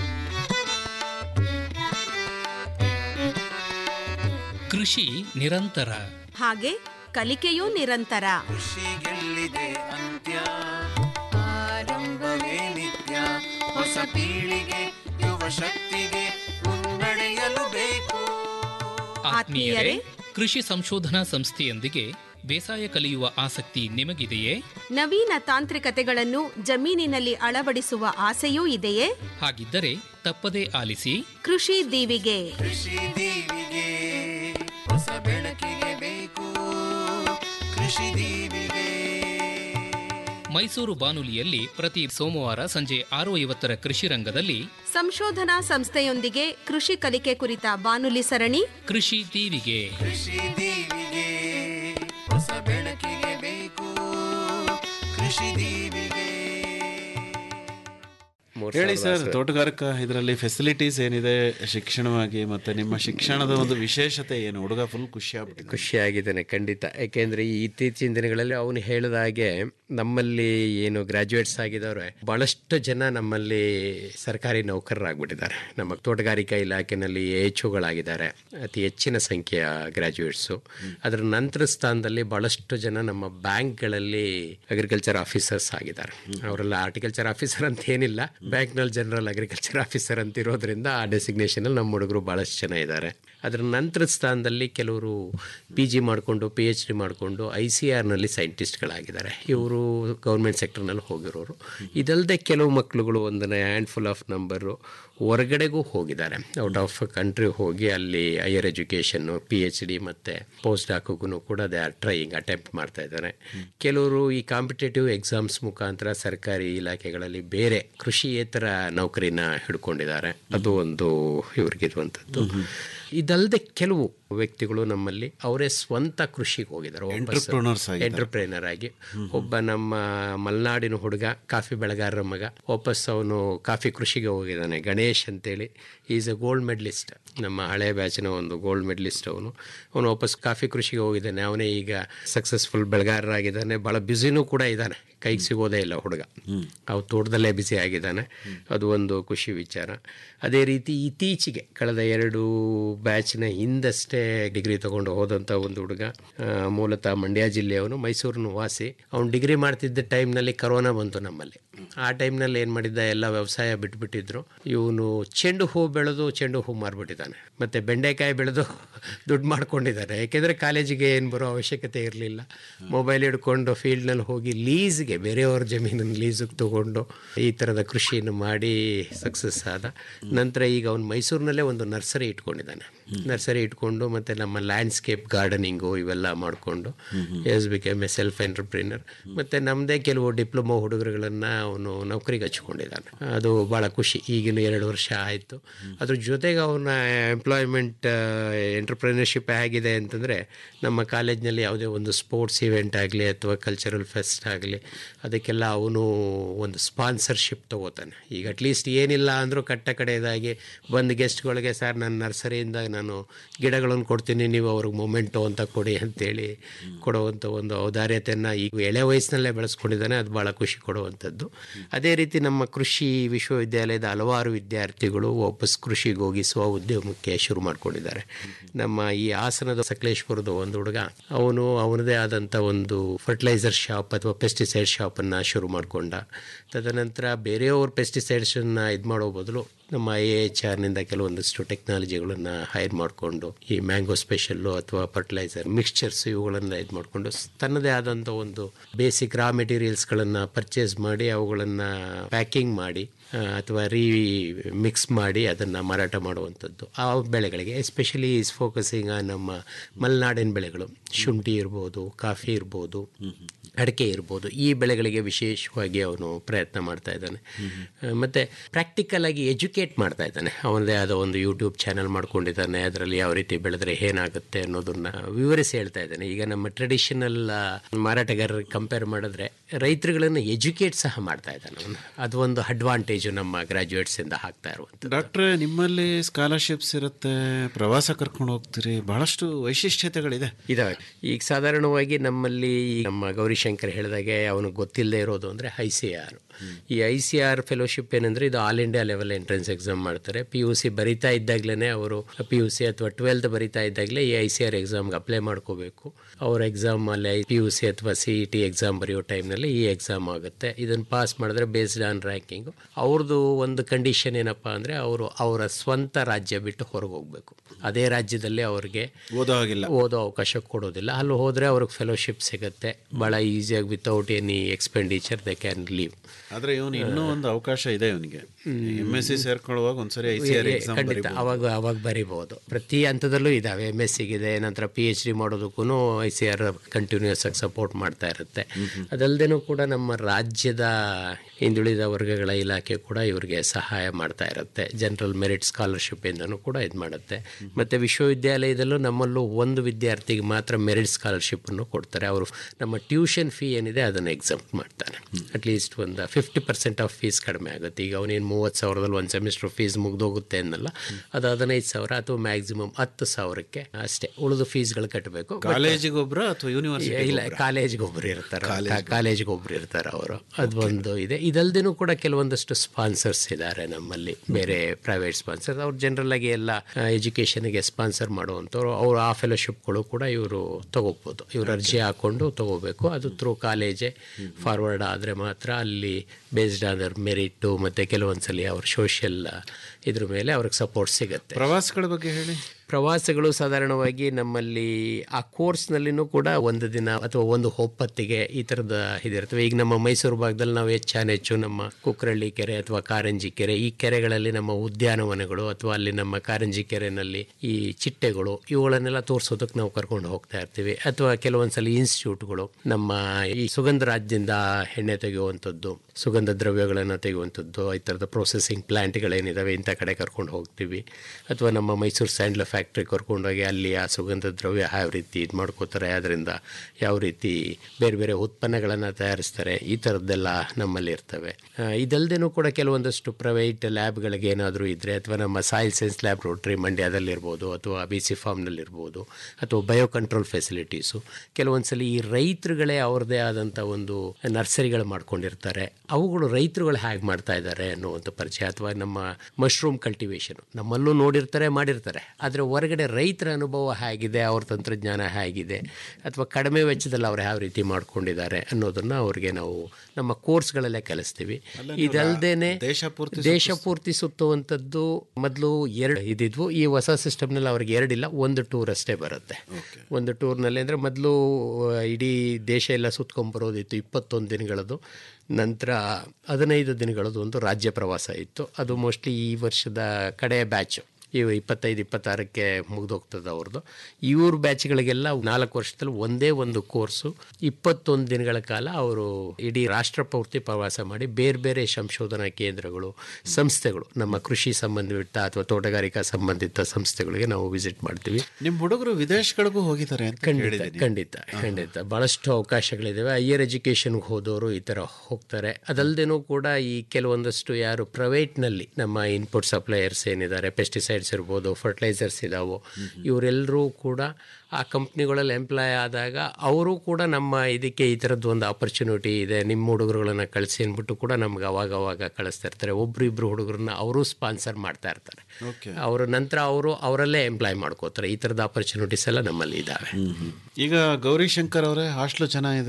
ಕೃಷಿ ನಿರಂತರ
ಹಾಗೆ ಕಲಿಕೆಯೂ ನಿರಂತರ
ಗೆಲ್ಲಿದೆ ಅಂತ್ಯ ಆರಂಭವೇ ನಿತ್ಯ ಹೊಸ ಪೀಳಿಗೆ ಯುವ ಶಕ್ತಿಗೆ ಮುನ್ನಡೆಯಲು ಬೇಕು
ಆತ್ಮೀಯರೇ ಕೃಷಿ ಸಂಶೋಧನಾ ಸಂಸ್ಥೆಯೊಂದಿಗೆ ಬೇಸಾಯ ಕಲಿಯುವ ಆಸಕ್ತಿ ನಿಮಗಿದೆಯೇ
ನವೀನ ತಾಂತ್ರಿಕತೆಗಳನ್ನು ಜಮೀನಿನಲ್ಲಿ ಅಳವಡಿಸುವ ಆಸೆಯೂ ಇದೆಯೇ
ಹಾಗಿದ್ದರೆ ತಪ್ಪದೇ ಆಲಿಸಿ
ಕೃಷಿ ದೀವಿಗೆ
ಕೃಷಿ ದೀವಿಗೆ ಹೊಸ ಬೆಳಕಿಗೆ ಬೇಕು ಕೃಷಿ ದೀವಿಗೆ
ಮೈಸೂರು ಬಾನುಲಿಯಲ್ಲಿ ಪ್ರತಿ ಸೋಮವಾರ ಸಂಜೆ ಆರು ಐವತ್ತರ ಕೃಷಿ ರಂಗದಲ್ಲಿ
ಸಂಶೋಧನಾ ಸಂಸ್ಥೆಯೊಂದಿಗೆ ಕೃಷಿ ಕಲಿಕೆ ಕುರಿತ ಬಾನುಲಿ ಸರಣಿ
ಕೃಷಿ ತೀವಿಗೆ
ಕೃಷಿ ದೀವಿಗೆ ಹೊಸ ಬೆಳಕಿಗೆ ಬೇಕು ಕೃಷಿ ದೀವಿಗೆ
ಮೂರ್
ಹೇಳಿ
ಸಾವಿರದ
ಸರ್ ತೋಟಗಾರಿಕಾ ಇದರಲ್ಲಿ ಫೆಸಿಲಿಟೀಸ್ ಏನಿದೆ ಶಿಕ್ಷಣವಾಗಿ ಮತ್ತೆ ನಿಮ್ಮ ಶಿಕ್ಷಣದ ಒಂದು ವಿಶೇಷತೆ ಏನು ಹುಡುಗ ಫುಲ್ ಖುಷಿ ಆಗ್ಬಿಟ್ಟಿದೆ
ಖುಷಿಯಾಗಿದ್ದಾನೆ ಖಂಡಿತ ಯಾಕೆಂದ್ರೆ ಈ ಇತ್ತೀಚಿನ ದಿನಗಳಲ್ಲಿ ಅವನು ಹೇಳಿದ ಹಾಗೆ ನಮ್ಮಲ್ಲಿ ಏನು ಗ್ರಾಜುಯೇಟ್ಸ್ ಆಗಿದವ್ರೆ ಬಹಳಷ್ಟು ಜನ ನಮ್ಮಲ್ಲಿ ಸರ್ಕಾರಿ ನೌಕರರಾಗ್ಬಿಟ್ಟಿದ್ದಾರೆ ನಮ್ಮ ತೋಟಗಾರಿಕಾ ಇಲಾಖೆನಲ್ಲಿ ಗಳಾಗಿದ್ದಾರೆ ಅತಿ ಹೆಚ್ಚಿನ ಸಂಖ್ಯೆಯ ಗ್ರಾಜುಯೇಟ್ಸು ಅದರ ನಂತರ ಸ್ಥಾನದಲ್ಲಿ ಬಹಳಷ್ಟು ಜನ ನಮ್ಮ ಬ್ಯಾಂಕ್ಗಳಲ್ಲಿ ಅಗ್ರಿಕಲ್ಚರ್ ಆಫೀಸರ್ಸ್ ಆಗಿದ್ದಾರೆ ಅವರೆಲ್ಲ ಆರ್ಟಿಕಲ್ಚರ್ ಆಫೀಸರ್ ಅಂತ ಏನಿಲ್ಲ ಬ್ಯಾಂಕ್ನಲ್ಲಿ ಜನರಲ್ ಅಗ್ರಿಕಲ್ಚರ್ ಆಫೀಸರ್ ಅಂತ ಇರೋದ್ರಿಂದ ಆ ಡೆಸಿಗ್ನೇಷನಲ್ಲಿ ನಮ್ಮ ಹುಡುಗರು ಭಾಳಷ್ಟು ಜನ ಇದ್ದಾರೆ ಅದರ ನಂತರದ ಸ್ಥಾನದಲ್ಲಿ ಕೆಲವರು ಪಿ ಜಿ ಮಾಡಿಕೊಂಡು ಪಿ ಎಚ್ ಡಿ ಮಾಡಿಕೊಂಡು ಐ ಸಿ ಆರ್ನಲ್ಲಿ ಸೈಂಟಿಸ್ಟ್ಗಳಾಗಿದ್ದಾರೆ ಇವರು ಗೌರ್ಮೆಂಟ್ ಸೆಕ್ಟರ್ನಲ್ಲಿ ಹೋಗಿರೋರು ಇದಲ್ಲದೆ ಕೆಲವು ಮಕ್ಕಳುಗಳು ಒಂದು ಹ್ಯಾಂಡ್ಫುಲ್ ಆಫ್ ನಂಬರು ಹೊರಗಡೆಗೂ ಹೋಗಿದ್ದಾರೆ ಔಟ್ ಆಫ್ ಕಂಟ್ರಿ ಹೋಗಿ ಅಲ್ಲಿ ಹೈಯರ್ ಎಜುಕೇಷನ್ನು ಪಿ ಎಚ್ ಡಿ ಮತ್ತು ಪೋಸ್ಟ್ ಡಾಕ್ಗೂ ಕೂಡ ದೇ ಆರ್ ಟ್ರೈಯಿಂಗ್ ಅಟೆಂಪ್ಟ್ ಮಾಡ್ತಾ ಇದ್ದಾರೆ ಕೆಲವರು ಈ ಕಾಂಪಿಟೇಟಿವ್ ಎಕ್ಸಾಮ್ಸ್ ಮುಖಾಂತರ ಸರ್ಕಾರಿ ಇಲಾಖೆಗಳಲ್ಲಿ ಬೇರೆ ಕೃಷಿಯೇತರ ನೌಕರಿನ ಹಿಡ್ಕೊಂಡಿದ್ದಾರೆ ಅದು ಒಂದು ಇವ್ರಿಗಿರುವಂಥದ್ದು ಇದಲ್ಲದೆ ಕೆಲವು ವ್ಯಕ್ತಿಗಳು ನಮ್ಮಲ್ಲಿ ಅವರೇ ಸ್ವಂತ ಕೃಷಿಗೆ ಹೋಗಿದ್ದಾರೆ
Entrepreneurs ಆಗಿದ್ದಾರೆ.
ಎಂಟರ್ಪ್ರೈನರ್ ಆಗಿ ಒಬ್ಬ ನಮ್ಮ ಮಲೆನಾಡಿನ ಹುಡುಗ ಕಾಫಿ ಬೆಳೆಗಾರರ ಮಗ ವಾಪಸ್ ಅವನು ಕಾಫಿ ಕೃಷಿಗೆ ಹೋಗಿದ್ದಾನೆ ಗಣೇಶ್ ಅಂತೇಳಿ ಈಸ್ ಎ ಗೋಲ್ಡ್ ಮೆಡಲಿಸ್ಟ್ ನಮ್ಮ ಹಳೆ ಬ್ಯಾಚಿನ ಒಂದು ಗೋಲ್ಡ್ ಮೆಡಲಿಸ್ಟ್ ಅವನು ಅವನು ವಾಪಸ್ ಕಾಫಿ ಕೃಷಿಗೆ ಹೋಗಿದ್ದಾನೆ ಅವನೇ ಈಗ ಸಕ್ಸಸ್ಫುಲ್ ಬೆಳೆಗಾರರಾಗಿದ್ದಾನೆ ಭಾಳ ಬ್ಯುಸಿನೂ ಕೂಡ ಇದ್ದಾನೆ ಕೈಗೆ ಸಿಗೋದೇ ಇಲ್ಲ ಹುಡುಗ ಅವು ತೋಟದಲ್ಲೇ ಬ್ಯುಸಿ ಆಗಿದ್ದಾನೆ ಅದು ಒಂದು ಖುಷಿ ವಿಚಾರ ಅದೇ ರೀತಿ ಇತ್ತೀಚೆಗೆ ಕಳೆದ ಎರಡು ಬ್ಯಾಚ್ನ ಹಿಂದಷ್ಟೇ ಡಿಗ್ರಿ ತಗೊಂಡು ಹೋದಂಥ ಒಂದು ಹುಡುಗ ಆ, ಮೂಲತಃ ಮಂಡ್ಯ ಜಿಲ್ಲೆಯವನು ಮೈಸೂರಿನ ವಾಸಿ ಅವ್ನು ಡಿಗ್ರಿ ಮಾಡ್ತಿದ್ದ ಟೈಮ್ನಲ್ಲಿ ಕರೋನಾ ಬಂತು ನಮ್ಮಲ್ಲಿ ಆ ಟೈಮ್ನಲ್ಲಿ ಏನು ಮಾಡಿದ್ದ ಎಲ್ಲ ವ್ಯವಸಾಯ ಬಿಟ್ಬಿಟ್ಟಿದ್ರು ಇವನು ಚೆಂಡು ಹೂ ಬೆಳೆದು ಚೆಂಡು ಹೂ ಮಾರ್ಬಿಟ್ಟಿದ್ದಾನೆ ಮತ್ತು ಬೆಂಡೆಕಾಯಿ ಬೆಳೆದು ದುಡ್ಡು ಮಾಡ್ಕೊಂಡಿದ್ದಾನೆ ಯಾಕೆಂದರೆ ಕಾಲೇಜಿಗೆ ಏನು ಬರೋ ಅವಶ್ಯಕತೆ ಇರಲಿಲ್ಲ ಮೊಬೈಲ್ ಹಿಡ್ಕೊಂಡು ಫೀಲ್ಡ್ನಲ್ಲಿ ಹೋಗಿ ಲೀಸ್ಗೆ ಬೇರೆಯವ್ರ ಜಮೀನನ್ನು ಲೀಸಿಗೆ ತಗೊಂಡು ಈ ಥರದ ಕೃಷಿಯನ್ನು ಮಾಡಿ ಸಕ್ಸಸ್ ಆದ ನಂತರ ಈಗ ಅವನು ಮೈಸೂರಿನಲ್ಲೇ ಒಂದು ನರ್ಸರಿ ಇಟ್ಕೊಂಡಿದ್ದಾನೆ ನರ್ಸರಿ ಇಟ್ಕೊಂಡು ಮತ್ತು ನಮ್ಮ ಲ್ಯಾಂಡ್ಸ್ಕೇಪ್ ಗಾರ್ಡನಿಂಗು ಇವೆಲ್ಲ ಮಾಡಿಕೊಂಡು as became a self entrepreneur ಮತ್ತು ನಮ್ಮದೇ ಕೆಲವು ಡಿಪ್ಲೊಮಾ ಹುಡುಗರುಗಳನ್ನು ಅವನು ನೌಕರಿಗೆ ಹಚ್ಕೊಂಡಿದ್ದಾನೆ ಅದು ಭಾಳ ಖುಷಿ ಈಗಿನ ಎರಡು ವರ್ಷ ಆಯಿತು ಅದ್ರ ಜೊತೆಗೆ ಅವನ ಎಂಪ್ಲಾಯ್ಮೆಂಟ್ ಎಂಟರ್ಪ್ರಿನರ್ಶಿಪ್ ಹೇಗಿದೆ ಅಂತಂದರೆ ನಮ್ಮ ಕಾಲೇಜ್ನಲ್ಲಿ ಯಾವುದೇ ಒಂದು ಸ್ಪೋರ್ಟ್ಸ್ ಇವೆಂಟ್ ಆಗಲಿ ಅಥವಾ ಕಲ್ಚರಲ್ ಫೆಸ್ಟ್ ಆಗಲಿ ಅದಕ್ಕೆಲ್ಲ ಅವನು ಒಂದು ಸ್ಪಾನ್ಸರ್ಶಿಪ್ ತೊಗೋತಾನೆ ಈಗ ಅಟ್ಲೀಸ್ಟ್ ಏನಿಲ್ಲ ಅಂದರೂ ಕಟ್ಟ ಕಡೆಯದಾಗಿ ಬಂದು ಗೆಸ್ಟ್ಗಳಿಗೆ ಸರ್ ನನ್ನ ನರ್ಸರಿಯಿಂದ ನಾನು ಗಿಡಗಳನ್ನು ಕೊಡ್ತೀನಿ ನೀವು ಅವ್ರಿಗೆ ಮೊಮೆಂಟೋ ಅಂತ ಕೊಡಿ ಅಂತೇಳಿ ಕೊಡುವಂಥ ಒಂದು ಔದಾರ್ಯತೆಯನ್ನು ಈಗ ಎಳೆ ವಯಸ್ಸಿನಲ್ಲೇ ಬೆಳೆಸ್ಕೊಂಡಿದ್ದಾನೆ ಅದು ಭಾಳ ಖುಷಿ ಕೊಡುವಂಥದ್ದು ಅದೇ ರೀತಿ ನಮ್ಮ ಕೃಷಿ ವಿಶ್ವವಿದ್ಯಾಲಯದ ಹಲವಾರು ವಿದ್ಯಾರ್ಥಿಗಳು ವಾಪಸ್ ಕೃಷಿಗೆ ಹೋಗಿ ಸ್ವ ಉದ್ಯಮಕ್ಕೆ ಶುರು ಮಾಡ್ಕೊಂಡಿದ್ದಾರೆ ನಮ್ಮ ಈ ಹಾಸನದ ಸಕಲೇಶ್ಪುರದ ಒಂದು ಹುಡುಗ ಅವನು ಅವನದೇ ಆದಂಥ ಒಂದು ಫರ್ಟಿಲೈಸರ್ ಶಾಪ್ ಅಥವಾ ಪೆಸ್ಟಿಸೈಡ್ ಶಾಪನ್ನು ಶುರು ಮಾಡಿಕೊಂಡ ತದನಂತರ ಬೇರೆಯವ್ರ ಪೆಸ್ಟಿಸೈಡ್ಸನ್ನು ಇದು ಮಾಡೋ ಬದಲು ನಮ್ಮ ಐ ಎಚ್ ಆರ್ನಿಂದ ಕೆಲವೊಂದಷ್ಟು ಟೆಕ್ನಾಲಜಿಗಳನ್ನು ಹೈರ್ ಮಾಡಿಕೊಂಡು ಈ ಮ್ಯಾಂಗೋ ಸ್ಪೆಷಲ್ಲು ಅಥವಾ ಫರ್ಟಿಲೈಸರ್ ಮಿಕ್ಸ್ಚರ್ಸ್ ಇವುಗಳನ್ನು ಇದು ಮಾಡಿಕೊಂಡು ತನ್ನದೇ ಆದಂಥ ಒಂದು ಬೇಸಿಕ್ ರಾ ಮೆಟೀರಿಯಲ್ಸ್ಗಳನ್ನು ಪರ್ಚೇಸ್ ಮಾಡಿ ಅವುಗಳನ್ನು ಪ್ಯಾಕಿಂಗ್ ಮಾಡಿ ಆ, ಅಥವಾ ರೀ ಮಿಕ್ಸ್ ಮಾಡಿ ಅದನ್ನು ಮಾರಾಟ ಮಾಡುವಂಥದ್ದು ಆ ಬೆಳೆಗಳಿಗೆ ಎಸ್ಪೆಷಲಿ ಈಸ್ ಫೋಕಸಿಂಗ್ ಆ ನಮ್ಮ ಮಲೆನಾಡಿನ ಬೆಳೆಗಳು ಶುಂಠಿ ಇರ್ಬೋದು ಕಾಫಿ ಇರ್ಬೋದು ಅಡಿಕೆ ಇರ್ಬೋದು ಈ ಬೆಳೆಗಳಿಗೆ ವಿಶೇಷವಾಗಿ ಅವನು ಪ್ರಯತ್ನ ಮಾಡ್ತಾ ಇದ್ದಾನೆ ಆ, ಮತ್ತೆ ಪ್ರಾಕ್ಟಿಕಲ್ ಆಗಿ ಎಜುಕೇಟ್ ಮಾಡ್ತಾ ಇದ್ದಾನೆ ಅವನದೇ ಆದ ಒಂದು ಯೂಟ್ಯೂಬ್ ಚಾನಲ್ ಮಾಡ್ಕೊಂಡಿದ್ದಾನೆ ಅದರಲ್ಲಿ ಯಾವ ರೀತಿ ಬೆಳೆದ್ರೆ ಏನಾಗುತ್ತೆ ಅನ್ನೋದನ್ನ ವಿವರಿಸಿ ಹೇಳ್ತಾ ಇದ್ದಾನೆ ಈಗ ನಮ್ಮ ಟ್ರೆಡಿಷನಲ್ ಮಾರಾಟಗಾರರಿಗೆ ಕಂಪೇರ್ ಮಾಡಿದ್ರೆ ರೈತರುಗಳನ್ನು ಎಜುಕೇಟ್ ಸಹ ಮಾಡ್ತಾ ಇದ್ದಾನೆ ಅವನು ಅದು ಒಂದು ಅಡ್ವಾಂಟೇಜು ನಮ್ಮ ಗ್ರಾಜ್ಯುಯೇಟ್ಸಿಂದ ಹಾಕ್ತಾ ಇರುವಂಥದ್ದು
ಡಾಕ್ಟ್ರೆ ನಿಮ್ಮಲ್ಲಿ ಸ್ಕಾಲರ್ಶಿಪ್ಸ್ ಇರುತ್ತೆ ಪ್ರವಾಸ ಕರ್ಕೊಂಡು ಹೋಗ್ತೀರಿ ಬಹಳಷ್ಟು ವೈಶಿಷ್ಟ್ಯತೆಗಳಿದೆ
ಇದಾವೆ ಈಗ ಸಾಧಾರಣವಾಗಿ ನಮ್ಮಲ್ಲಿ ಈ ನಮ್ಮ ಗೌರಿಶಂಕರ್ ಹೇಳಿದಾಗೆ ಅವನಿಗೆ ಗೊತ್ತಿಲ್ಲದೆ ಇರೋದು ಅಂದರೆ ಐ ಸಿ ಆರ್ ಈ ಐ ಸಿ ಆರ್ ಫೆಲೋಶಿಪ್ ಏನಂದರೆ ಇದು all India level entrance exam ಮಾಡ್ತಾರೆ ಪಿ ಯು ಸಿ ಬರಿತಾ ಇದ್ದಾಗಲೇ ಅವರು ಪಿ ಯು ಸಿ ಅಥವಾ ಟ್ವೆಲ್ತ್ ಬರಿತಾ ಇದ್ದಾಗಲೇ ಈ ಐ ಸಿ ಆರ್ ಎಕ್ಸಾಮ್ಗೆ ಅಪ್ಲೈ ಮಾಡ್ಕೋಬೇಕು ಅವ್ರ ಎಕ್ಸಾಮಲ್ಲಿ ಪಿ ಯು ಸಿ ಅಥವಾ ಸಿ ಇ ಟಿ ಎಕ್ಸಾಮ್ ಬರೆಯೋ ಟೈಮ್ನಲ್ಲಿ ಈ ಎಕ್ಸಾಮ್ ಆಗುತ್ತೆ ಇದನ್ನು ಪಾಸ್ ಮಾಡಿದ್ರೆ ಬೇಸ್ಡ್ ಆನ್ ರ್ಯಾಂಕಿಂಗು ಅವ್ರದ್ದು ಒಂದು ಕಂಡೀಷನ್ ಏನಪ್ಪ ಅಂದರೆ ಅವರು ಅವರ ಸ್ವಂತ ರಾಜ್ಯ ಬಿಟ್ಟು ಹೊರಗೆ ಹೋಗಬೇಕು ಅದೇ ರಾಜ್ಯದಲ್ಲಿ ಅವ್ರಿಗೆ
ಓದೋ ಹಾಗಿಲ್ಲ
ಓದೋ ಅವಕಾಶ ಕೊಡೋದಿಲ್ಲ ಅಲ್ಲಿ ಹೋದರೆ ಅವ್ರಿಗೆ ಫೆಲೋಶಿಪ್ ಸಿಗುತ್ತೆ ಭಾಳ ಈಸಿಯಾಗಿ without any expenditure they can leave
ಆದ್ರೆ ಇವನು ಇನ್ನೂ ಒಂದು ಅವಕಾಶ ಇದೆ ಇವನಿಗೆ ಎಮ್ ಎಸ್ ಸಿ ಸೇರ್ಕೊಳ್ಳುವಾಗ ಒಂದ್ಸರಿ ಐ ಸಿ ಆರ್ ಎಕ್ಸಾಮ್
ಖಂಡಿತ ಅವಾಗ ಅವಾಗ ಬರಿಬೋದು ಪ್ರತಿ ಹಂತದಲ್ಲೂ ಇದ್ದಾವೆ ಎಮ್ ಎಸ್ ಸಿಗಿದೆ ನಂತರ ಪಿ ಎಚ್ ಡಿ ಮಾಡೋದಕ್ಕೂ ಐ ಸಿ ಆರ್ ಕಂಟಿನ್ಯೂಸ್ ಆಗಿ ಸಪೋರ್ಟ್ ಮಾಡ್ತಾ ಇರುತ್ತೆ ಅದಲ್ಲದೇನೂ ಕೂಡ ನಮ್ಮ ರಾಜ್ಯದ ಹಿಂದುಳಿದ ವರ್ಗಗಳ ಇಲಾಖೆ ಕೂಡ ಇವರಿಗೆ ಸಹಾಯ ಮಾಡ್ತಾ ಇರುತ್ತೆ ಜನರಲ್ ಮೆರಿಟ್ ಸ್ಕಾಲರ್ಶಿಪ್ ಇಂದನೂ ಕೂಡ ಇದು ಮಾಡುತ್ತೆ ಮತ್ತು ವಿಶ್ವವಿದ್ಯಾಲಯದಲ್ಲೂ ನಮ್ಮಲ್ಲೂ ಒಂದು ವಿದ್ಯಾರ್ಥಿಗೆ ಮಾತ್ರ ಮೆರಿಟ್ ಸ್ಕಾಲರ್ಶಿಪ್ಪನ್ನು ಕೊಡ್ತಾರೆ ಅವರು ನಮ್ಮ ಟ್ಯೂಷನ್ ಫೀ ಏನಿದೆ ಅದನ್ನು ಎಕ್ಸಾಮ್ ಮಾಡ್ತಾನೆ ಅಟ್ಲೀಸ್ಟ್ ಒಂದು ಫಿಫ್ಟಿ ಪರ್ಸೆಂಟ್ ಆಫ್ ಫೀಸ್ ಕಡಿಮೆ ಆಗುತ್ತೆ ಈಗ ಅವನೇನು ಮೂವತ್ತು ಸಾವಿರದಲ್ಲಿ ಒಂದು ಸೆಮಿಸ್ಟರ್ ಫೀಸ್ ಮುಗ್ದೋಗುತ್ತೆ ಅನ್ನಲ್ಲ ಅದು ಹದಿನೈದು ಸಾವಿರ ಅಥವಾ ಮ್ಯಾಕ್ಸಿಮಮ್ ಹತ್ತು ಸಾವಿರಕ್ಕೆ ಅಷ್ಟೇ ಉಳಿದು ಫೀಸ್ಗಳು ಕಟ್ಟಬೇಕು
ಕಾಲೇಜಿಗೆ ಒಬ್ರ ಅಥವಾ ಯೂನಿವರ್ಸಿಟಿ
ಇಲ್ಲ ಕಾಲೇಜ್ಗೆ ಒಬ್ರು ಇರ್ತಾರೆ ಕಾಲೇಜ್ಗೆ ಒಬ್ರು ಇರ್ತಾರೆ ಅವರು ಅದು ಒಂದು ಇದೆ ಇದಲ್ದೇನೂ ಕೂಡ ಕೆಲವೊಂದಷ್ಟು ಸ್ಪಾನ್ಸರ್ಸ್ ಇದ್ದಾರೆ ನಮ್ಮಲ್ಲಿ ಬೇರೆ ಪ್ರೈವೇಟ್ ಸ್ಪಾನ್ಸರ್ ಅವ್ರು ಜನರಲ್ ಆಗಿ ಎಲ್ಲ ಎಜುಕೇಷನ್ಗೆ ಸ್ಪಾನ್ಸರ್ ಮಾಡುವಂಥವ್ರು ಅವ್ರು ಆ ಫೆಲೋಶಿಪ್ಗಳು ಕೂಡ ಇವರು ತಗೋಬೋದು ಇವರು ಅರ್ಜಿ ಹಾಕ್ಕೊಂಡು ತಗೋಬೇಕು ಅದು ಥ್ರೂ ಕಾಲೇಜೇ ಫಾರ್ವರ್ಡ್ ಆದರೆ ಮಾತ್ರ ಅಲ್ಲಿ ಬೇಸ್ಡ್ ಆನ್ ದರ್ ಮೆರಿಟು ಮತ್ತು ಕೆಲವೊಂದ್ಸಲಿ ಅವ್ರ ಸೋಷಿಯಲ್ ಇದ್ರ ಮೇಲೆ ಅವ್ರಿಗೆ ಸಪೋರ್ಟ್ ಸಿಗುತ್ತೆ
ಪ್ರವಾಸಗಳ ಬಗ್ಗೆ ಹೇಳಿ
ಪ್ರವಾಸಗಳು ಸಾಧಾರಣವಾಗಿ ನಮ್ಮಲ್ಲಿ ಆ ಕೋರ್ಸ್ನಲ್ಲಿನೂ ಕೂಡ ಒಂದು ದಿನ ಅಥವಾ ಒಂದು ಹೊಪ್ಪತ್ತಿಗೆ ಈ ಥರದ ಇದಿರ್ತವೆ ಈಗ ನಮ್ಮ ಮೈಸೂರು ಭಾಗದಲ್ಲಿ ನಾವು ಹೆಚ್ಚಾನೆಚ್ಚು ನಮ್ಮ ಕುಕ್ರಳ್ಳಿ ಕೆರೆ ಅಥವಾ ಕಾರಂಜಿ ಕೆರೆ ಈ ಕೆರೆಗಳಲ್ಲಿ ನಮ್ಮ ಉದ್ಯಾನವನಗಳು ಅಥವಾ ಅಲ್ಲಿ ನಮ್ಮ ಕಾರಂಜಿ ಕೆರೆನಲ್ಲಿ ಈ ಚಿಟ್ಟೆಗಳು ಇವುಗಳನ್ನೆಲ್ಲ ತೋರಿಸೋದಕ್ಕೆ ನಾವು ಕರ್ಕೊಂಡು ಹೋಗ್ತಾ ಇರ್ತೀವಿ ಅಥವಾ ಕೆಲವೊಂದ್ಸಲ ಇನ್ಸ್ಟಿಟ್ಯೂಟ್ಗಳು ನಮ್ಮ ಈ ಸುಗಂಧ ರಾಜ್ಯದಿಂದ ಎಣ್ಣೆ ತೆಗೆಯುವಂಥದ್ದು ಸುಗಂಧ ದ್ರವ್ಯಗಳನ್ನು ತೆಗೆಯುವಂಥದ್ದು ಈ ಥರದ ಪ್ರೊಸೆಸಿಂಗ್ ಪ್ಲ್ಯಾಂಟ್ಗಳೇನಿದ್ದಾವೆ ಇಂಥ ಕಡೆ ಕರ್ಕೊಂಡು ಹೋಗ್ತೀವಿ ಅಥವಾ ನಮ್ಮ ಮೈಸೂರು ಸ್ಯಾಂಡ್ಲ ಫ್ಯಾಕ್ಟ್ರಿ ಕರ್ಕೊಂಡೋಗಿ ಅಲ್ಲಿ ಆ ಸುಗಂಧ ದ್ರವ್ಯ ಯಾವ ರೀತಿ ಇದು ಮಾಡ್ಕೋತಾರೆ ಅದರಿಂದ ಯಾವ ರೀತಿ ಬೇರೆ ಬೇರೆ ಉತ್ಪನ್ನಗಳನ್ನು ತಯಾರಿಸ್ತಾರೆ ಈ ಥರದ್ದೆಲ್ಲ ನಮ್ಮಲ್ಲಿ ಇರ್ತವೆ ಆ, ಇದಲ್ದೇನೂ ಕೂಡ ಕೆಲವೊಂದಷ್ಟು ಪ್ರೈವೇಟ್ ಲ್ಯಾಬ್ಗಳಿಗೆ ಏನಾದರೂ ಇದ್ದರೆ ಅಥವಾ ನಮ್ಮ ಸಾಯಿಲ್ ಸೈನ್ಸ್ ಲ್ಯಾಬ್ರೋಟ್ರಿ ಮಂಡ್ಯದಲ್ಲಿರ್ಬೋದು ಅಥವಾ ಬಿ ಸಿ ಫಾರ್ಮ್ನಲ್ಲಿರ್ಬೋದು ಅಥವಾ ಬಯೋ ಕಂಟ್ರೋಲ್ ಫೆಸಿಲಿಟೀಸು ಕೆಲವೊಂದ್ಸಲಿ ಈ ರೈತರುಗಳೇ ಅವ್ರದ್ದೇ ಆದಂಥ ಒಂದು ನರ್ಸರಿಗಳು ಮಾಡ್ಕೊಂಡಿರ್ತಾರೆ ಅವುಗಳು ರೈತರುಗಳು ಹೇಗೆ ಮಾಡ್ತಾ ಇದ್ದಾರೆ ಅನ್ನುವಂಥ ಪರಿಚಯ ಅಥವಾ ನಮ್ಮ ಮಶ್ರೂಮ್ ಕಲ್ಟಿವೇಶನ್ ನಮ್ಮಲ್ಲೂ ನೋಡಿರ್ತಾರೆ ಮಾಡಿರ್ತಾರೆ ಆದರೆ ಹೊರಗಡೆ ರೈತರ ಅನುಭವ ಹೇಗಿದೆ ಅವ್ರ ತಂತ್ರಜ್ಞಾನ ಹೇಗಿದೆ ಅಥವಾ ಕಡಿಮೆ ವೆಚ್ಚದಲ್ಲಿ ಅವ್ರು ಯಾವ ರೀತಿ ಮಾಡ್ಕೊಂಡಿದ್ದಾರೆ ಅನ್ನೋದನ್ನು ಅವ್ರಿಗೆ ನಾವು ನಮ್ಮ ಕೋರ್ಸ್ಗಳಲ್ಲೇ ಕಲಿಸ್ತೀವಿ ಇದಲ್ದೇನೆ
ದೇಶ ಪೂರ್ತಿ
ದೇಶ ಪೂರ್ತಿ ಸುತ್ತುವಂಥದ್ದು ಮೊದಲು ಎರಡು ಇದಿದ್ವು ಈ ಹೊಸ ಸಿಸ್ಟಮ್ನಲ್ಲಿ ಅವ್ರಿಗೆ ಎರಡಿಲ್ಲ ಒಂದು ಟೂರ್ ಅಷ್ಟೇ ಬರುತ್ತೆ ಒಂದು ಟೂರ್ನಲ್ಲಿ ಅಂದರೆ ಮೊದಲು ಇಡೀ ದೇಶ ಎಲ್ಲ ಸುತ್ಕೊಂಬರೋದಿತ್ತು ಇಪ್ಪತ್ತೊಂದು ದಿನಗಳದ್ದು ನಂತರ ಹದಿನೈದು ದಿನಗಳದ್ದು ಒಂದು ರಾಜ್ಯ ಪ್ರವಾಸ ಇತ್ತು ಅದು ಮೋಸ್ಟ್ಲಿ ಈ ವರ್ಷದ ಕಡೆಯ ಬ್ಯಾಚು ಇವು ಇಪ್ಪತ್ತೈದು ಇಪ್ಪತ್ತಾರಕ್ಕೆ ಮುಗಿದೋಗ್ತದೆ ಅವ್ರದ್ದು ಇವ್ರ ಬ್ಯಾಚ್ಗಳಿಗೆಲ್ಲ ನಾಲ್ಕು ವರ್ಷದಲ್ಲಿ ಒಂದೇ ಒಂದು ಕೋರ್ಸು ಇಪ್ಪತ್ತೊಂದು ದಿನಗಳ ಕಾಲ ಅವರು ಇಡೀ ರಾಷ್ಟ್ರ ಪೂರ್ತಿ ಪ್ರವಾಸ ಮಾಡಿ ಬೇರೆ ಬೇರೆ ಸಂಶೋಧನಾ ಕೇಂದ್ರಗಳು ಸಂಸ್ಥೆಗಳು ನಮ್ಮ ಕೃಷಿ ಸಂಬಂಧಿತ ಅಥವಾ ತೋಟಗಾರಿಕಾ ಸಂಬಂಧಿತ ಸಂಸ್ಥೆಗಳಿಗೆ ನಾವು ವಿಸಿಟ್ ಮಾಡ್ತೀವಿ
ನಿಮ್ಮ ಹುಡುಗರು ವಿದೇಶಗಳಿಗೂ ಹೋಗಿದ್ದಾರೆ ಅಂತ
ಖಂಡಿತ
ಕೇಳಿದ್ದೀನಿ
ಖಂಡಿತ ಖಂಡಿತ ಭಾಳಷ್ಟು ಅವಕಾಶಗಳಿದ್ದಾವೆ ಹೈಯರ್ ಎಜುಕೇಷನ್ಗೆ ಹೋದವರು ಈ ಥರ ಹೋಗ್ತಾರೆ ಅದಲ್ಲದೇನೂ ಕೂಡ ಈ ಕೆಲವೊಂದಷ್ಟು ಯಾರು ಪ್ರೈವೇಟ್ನಲ್ಲಿ ನಮ್ಮ ಇನ್ಪುಟ್ ಸಪ್ಲೈಯರ್ಸ್ ಏನಿದ್ದಾರೆ ಪೆಸ್ಟಿಸೈಡ್ಸ್ ಇರ್ಬೋದು ಫರ್ಟಿಲೈಸರ್ಸ್ ಇದಾವೋ ಇವರೆಲ್ಲರೂ ಕೂಡ ಆ ಕಂಪ್ನಿಗಳಲ್ಲಿ ಎಂಪ್ಲಾಯ್ ಆದಾಗ ಅವರು ಕೂಡ ನಮ್ಮ ಇದಕ್ಕೆ ಈ ಥರದ್ದು ಒಂದು ಆಪರ್ಚುನಿಟಿ ಇದೆ ನಿಮ್ಮ ಹುಡುಗರುಗಳನ್ನ ಕಳಿಸಿ ಅಂದ್ಬಿಟ್ಟು ಕೂಡ ನಮ್ಗೆ ಅವಾಗ ಅವಾಗ ಕಳಿಸ್ತಾ ಇರ್ತಾರೆ ಒಬ್ರು ಇಬ್ಬರು ಹುಡುಗರನ್ನ ಅವರು ಸ್ಪಾನ್ಸರ್ ಮಾಡ್ತಾ ಇರ್ತಾರೆ
ಓಕೆ
ಅವರ ನಂತರ ಅವರು ಅವರಲ್ಲೇ ಎಂಪ್ಲಾಯ್ ಮಾಡ್ಕೋತಾರೆ ಈ ಥರದ ಆಪರ್ಚುನಿಟೀಸ್ ಎಲ್ಲ ನಮ್ಮಲ್ಲಿ ಇದ್ದಾವೆ
ಈಗ ಗೌರಿ ಶಂಕರ್ ಅವರೇ ಹಾಸ್ಟ್ಲು ಚೆನ್ನಾಗಿದೆ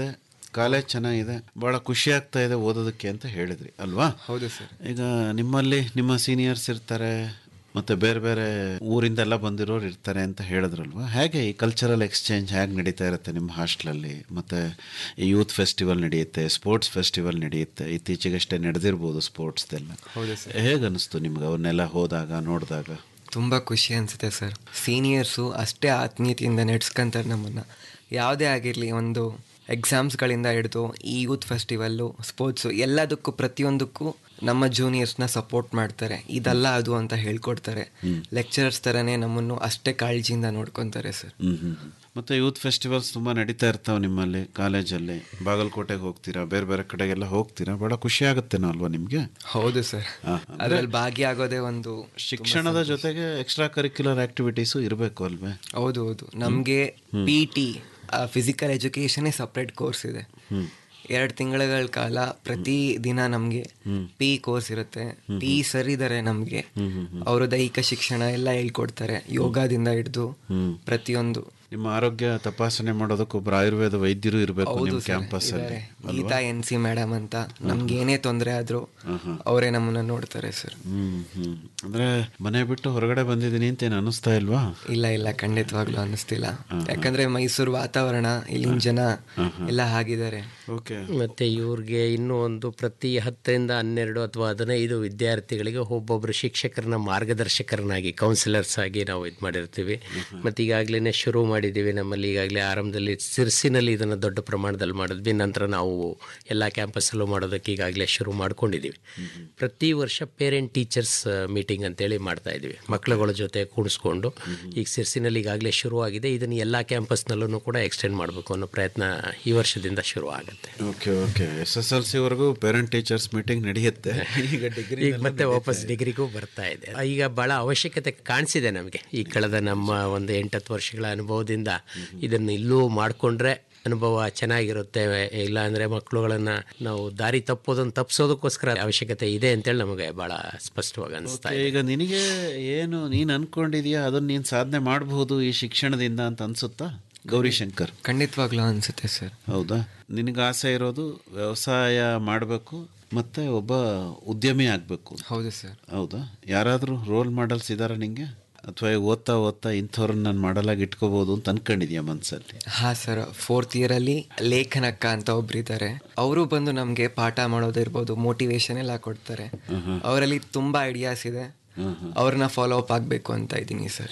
ಕಾಲೇಜ್ ಚೆನ್ನಾಗಿದೆ ಬಹಳ ಖುಷಿ ಆಗ್ತಾ ಇದೆ ಓದೋದಕ್ಕೆ ಅಂತ ಹೇಳಿದ್ರಿ ಅಲ್ವಾ
ಹೌದು ಸರ್
ಈಗ ನಿಮ್ಮಲ್ಲಿ ನಿಮ್ಮ ಸೀನಿಯರ್ಸ್ ಇರ್ತಾರೆ ಮತ್ತೆ ಬೇರೆ ಬೇರೆ ಊರಿಂದೆಲ್ಲ ಬಂದಿರೋರು ಇರ್ತಾರೆ ಅಂತ ಹೇಳಿದ್ರಲ್ವಾ ಹೇಗೆ ಈ ಕಲ್ಚರಲ್ ಎಕ್ಸ್ಚೇಂಜ್ ಹೇಗೆ ನಡೀತಾ ಇರುತ್ತೆ ನಿಮ್ಮ ಹಾಸ್ಟ್ಲಲ್ಲಿ ಮತ್ತೆ ಈ ಯೂತ್ ಫೆಸ್ಟಿವಲ್ ನಡೆಯುತ್ತೆ ಸ್ಪೋರ್ಟ್ಸ್ ಫೆಸ್ಟಿವಲ್ ನಡೆಯುತ್ತೆ ಇತ್ತೀಚೆಗಷ್ಟೇ ನಡೆದಿರ್ಬೋದು ಸ್ಪೋರ್ಟ್ಸ್ದೆಲ್ಲ
ಹೌದು ಸರ್
ಹೇಗೆ ಅನಿಸ್ತು ನಿಮ್ಗೆ ಅವನ್ನೆಲ್ಲ ಹೋದಾಗ ನೋಡಿದಾಗ
ತುಂಬ ಖುಷಿ ಅನಿಸುತ್ತೆ ಸರ್ ಸೀನಿಯರ್ಸು ಅಷ್ಟೇ ಆತ್ಮೀಯತೆಯಿಂದ ನಡೆಸ್ಕೊಂತಾರೆ ನಮ್ಮನ್ನು ಯಾವುದೇ ಆಗಿರಲಿ ಒಂದು ಎಕ್ಸಾಮ್ಸ್ಗಳಿಂದ ಹಿಡಿದು ಈ ಯೂತ್ ಫೆಸ್ಟಿವಲ್ಲು ಸ್ಪೋರ್ಟ್ಸು ಎಲ್ಲದಕ್ಕೂ ಪ್ರತಿಯೊಂದಕ್ಕೂ ನಮ್ಮ ಜೂನಿಯರ್ಸ್ನ ಸಪೋರ್ಟ್ ಮಾಡ್ತಾರೆ ಇದಲ್ಲ ಅದು ಅಂತ ಹೇಳ್ಕೊಡ್ತಾರೆ ಲೆಕ್ಚರರ್ಸ್ ಥರನೇ ನಮ್ಮನ್ನು ಅಷ್ಟೇ ಕಾಳಜಿಯಿಂದ ನೋಡ್ಕೊತಾರೆ ಸರ್
ಹ್ಮ್ ಹ್ಮ್ ಹ್ಮ್. ಮತ್ತೆ ಯೂತ್ ಫೆಸ್ಟಿವಲ್ಸ್ ತುಂಬಾ ನಡೀತಾ ಇರ್ತಾವೆ ನಿಮ್ಮಲ್ಲಿ ಕಾಲೇಜಲ್ಲಿ ಬಾಗಲಕೋಟೆಗೆ ಹೋಗ್ತೀರಾ ಬೇರೆ ಬೇರೆ ಕಡೆಗೆಲ್ಲ ಹೋಗ್ತೀರಾ ಬಹಳ ಖುಷಿ ಆಗುತ್ತೇನೋ ಅಲ್ವಾ ನಿಮ್ಗೆ
ಹೌದು ಸರ್
ಹಾ.
ಅದರಲ್ಲಿ ಭಾಗಿಯಾಗೋದೇ ಒಂದು
ಶಿಕ್ಷಣದ ಜೊತೆಗೆ ಎಕ್ಸ್ಟ್ರಾ ಕರಿಕ್ಯುಲರ್ ಆಕ್ಟಿವಿಟೀಸು ಇರಬೇಕು ಅಲ್ವೇ
ಹೌದು ಹೌದು ನಮಗೆ ಪಿ ಟಿ ಫಿಸಿಕಲ್ ಎಜುಕೇಷನೇ ಸಪ್ರೇಟ್ ಕೋರ್ಸ್ ಇದೆ ಎರಡು ತಿಂಗಳ ಕಾಲ ಪ್ರತಿ ದಿನ ನಮಗೆ ಪಿ ಕೋರ್ಸ್ ಇರುತ್ತೆ ಪಿ ಸರ್ ಇದ್ದಾರೆ ನಮಗೆ ಅವರು ದೈಹಿಕ ಶಿಕ್ಷಣ ಎಲ್ಲ ಹೇಳ್ಕೊಡ್ತಾರೆ ಯೋಗದಿಂದ ಹಿಡಿದು ಪ್ರತಿಯೊಂದು
ನಿಮ್ಮ ಆರೋಗ್ಯ ತಪಾಸಣೆ ಮಾಡೋದಕ್ಕೆ ಒಬ್ರು ಆಯುರ್ವೇದ ವೈದ್ಯರು ಇರಬೇಕು
ಹೌದು
ನಿಮ್ಮ
ಸರ್,
ಕ್ಯಾಂಪಸ್ ಅಲ್ಲಿ
ಇದ್ದಾರೆ. ಗೀತಾ ಎನ್ ಸಿ ಮೇಡಮ್ ಅಂತ ನಮ್ಗೆ ಏನೇ ತೊಂದರೆ ಆದ್ರೂ ಅವರೇ ನಮ್ಮನ್ನ ನೋಡ್ತಾರೆ ಸರ್
ಹ್ಮ್ ಹ್ಮ್ ಅಂದ್ರೆ ಮನೆ ಬಿಟ್ಟು ಹೊರಗಡೆ ಬಂದಿದ್ದೀನಿ ಅಂತ ಏನು ಅನಿಸ್ತಾ ಇಲ್ವಾ
ಇಲ್ಲ ಇಲ್ಲ ಖಂಡಿತವಾಗ್ಲೂ ಅನ್ನಿಸ್ತಿಲ್ಲ ಯಾಕಂದ್ರೆ ಮೈಸೂರು ವಾತಾವರಣ ಇಲ್ಲಿನ ಜನ ಎಲ್ಲ ಹಾಗಿದ್ದಾರೆ
ಓಕೆ
ಮತ್ತು ಇವ್ರಿಗೆ ಇನ್ನೂ ಒಂದು ಪ್ರತಿ ಹತ್ತರಿಂದ ಹನ್ನೆರಡು ಅಥವಾ ಹದಿನೈದು ವಿದ್ಯಾರ್ಥಿಗಳಿಗೆ ಒಬ್ಬೊಬ್ಬರು ಶಿಕ್ಷಕರನ್ನ ಮಾರ್ಗದರ್ಶಕರನ್ನಾಗಿ ಕೌನ್ಸಿಲರ್ಸ್ ಆಗಿ ನಾವು ಇದು ಮಾಡಿರ್ತೀವಿ ಮತ್ತು ಈಗಾಗಲೇ ಶುರು ಮಾಡಿದ್ದೀವಿ ನಮ್ಮಲ್ಲಿ ಈಗಾಗಲೇ ಆರಂಭದಲ್ಲಿ ಸಿರ್ಸಿನಲ್ಲಿ ಇದನ್ನು ದೊಡ್ಡ ಪ್ರಮಾಣದಲ್ಲಿ ಮಾಡಿದ್ವಿ ನಂತರ ನಾವು ಎಲ್ಲ ಕ್ಯಾಂಪಸ್ಸಲ್ಲೂ ಮಾಡೋದಕ್ಕೆ ಈಗಾಗಲೇ ಶುರು ಮಾಡ್ಕೊಂಡಿದ್ದೀವಿ ಪ್ರತಿ ವರ್ಷ ಪೇರೆಂಟ್ ಟೀಚರ್ಸ್ ಮೀಟಿಂಗ್ ಅಂತೇಳಿ ಮಾಡ್ತಾ ಇದ್ದೀವಿ ಮಕ್ಕಳುಗಳ ಜೊತೆ ಕೂಡಿಸ್ಕೊಂಡು ಈಗ ಸಿರ್ಸಿನಲ್ಲಿ ಈಗಾಗಲೇ ಶುರುವಾಗಿದೆ ಇದನ್ನು ಎಲ್ಲ ಕ್ಯಾಂಪಸ್ನಲ್ಲೂ ಕೂಡ ಎಕ್ಸ್ಟೆಂಡ್ ಮಾಡಬೇಕು ಅನ್ನೋ ಪ್ರಯತ್ನ ಈ ವರ್ಷದಿಂದ ಶುರು ಆಗುತ್ತೆ
okay okay S S L C ವರೆಗೂ ಪೇರೆಂಟ್ ಟೀಚರ್ಸ್ ಮೀಟಿಂಗ್ ನಡೆಯುತ್ತೆ ಈಗ ಡಿಗ್ರಿ
ಈಗ ಮತ್ತೆ ವಾಪಸ್ ಡಿಗ್ರಿಗೂ ಬರ್ತಾ ಇದೆ ಈಗ ಬಹಳ ಅವಶ್ಯಕತೆ ಕಾಣಿಸಿದೆ ನಮಗೆ ಈ ಕಳೆದ ನಮ್ಮ ಒಂದು ಎಂಟತ್ತು ವರ್ಷಗಳ ಅನುಭವದಿಂದ ಇದನ್ನು ಇಲ್ಲೂ ಮಾಡಿಕೊಂಡ್ರೆ ಅನುಭವ ಚೆನ್ನಾಗಿರುತ್ತೆ ಇಲ್ಲ ಅಂದರೆ ಮಕ್ಕಳುಗಳನ್ನು ನಾವು ದಾರಿ ತಪ್ಪೋದನ್ನು ತಪ್ಪಿಸೋದಕ್ಕೋಸ್ಕರ ಅವಶ್ಯಕತೆ ಇದೆ ಅಂತೇಳಿ ನಮಗೆ ಭಾಳ ಸ್ಪಷ್ಟವಾಗಿ ಅನಿಸ್ತಾ ಇದೆ
ಈಗ ನಿನಗೆ ಏನು ನೀನು ಅನ್ಕೊಂಡಿದ್ಯಾ ಅದನ್ನ ನೀನು ಸಾಧನೆ ಮಾಡಬಹುದು ಈ ಶಿಕ್ಷಣದಿಂದ ಅಂತ ಅನ್ಸುತ್ತಾ ಗೌರಿಶಂಕರ್
ಖಂಡಿತವಾಗ್ಲೂ ಅನ್ಸುತ್ತೆ ಸರ್
ಹೌದಾ ನಿನಗೆ ಆಸೆ ಇರೋದು ವ್ಯವಸಾಯ ಮಾಡಬೇಕು ಮತ್ತೆ ಒಬ್ಬ ಉದ್ಯಮಿ ಆಗಬೇಕು
ಹೌದು ಸರ್
ಹೌದಾ ಯಾರಾದರೂ ರೋಲ್ ಮಾಡಲ್ಸ್ ಇದ್ದಾರಾ ನಿಂಗೆ ಅಥವಾ ಓದ್ತಾ ಓದ್ತಾ ಇಂಥವ್ರನ್ನ ನಾನು ಮಾಡಲಾಗಿ ಇಟ್ಕೋಬೋದು ಅಂತ ಅನ್ಕೊಂಡಿದ್ಯಾ ಮನಸ್ಸಲ್ಲಿ
ಹಾ ಸರ್ ಫೋರ್ತ್ ಇಯರ್ ಅಲ್ಲಿ ಲೇಖನಕ್ಕ ಅಂತ ಒಬ್ರು ಇದ್ದಾರೆ ಅವರು ಬಂದು ನಮಗೆ ಪಾಠ ಮಾಡೋದಿರ್ಬೋದು ಮೋಟಿವೇಶನ್ ಎಲ್ಲ ಕೊಡ್ತಾರೆ ಅವರಲ್ಲಿ ತುಂಬಾ ಐಡಿಯಾಸ್ ಇದೆ ಅವ್ರನ್ನ ಫಾಲೋ ಅಪ್ ಆಗಬೇಕು ಅಂತ ಇದ್ದೀನಿ ಸರ್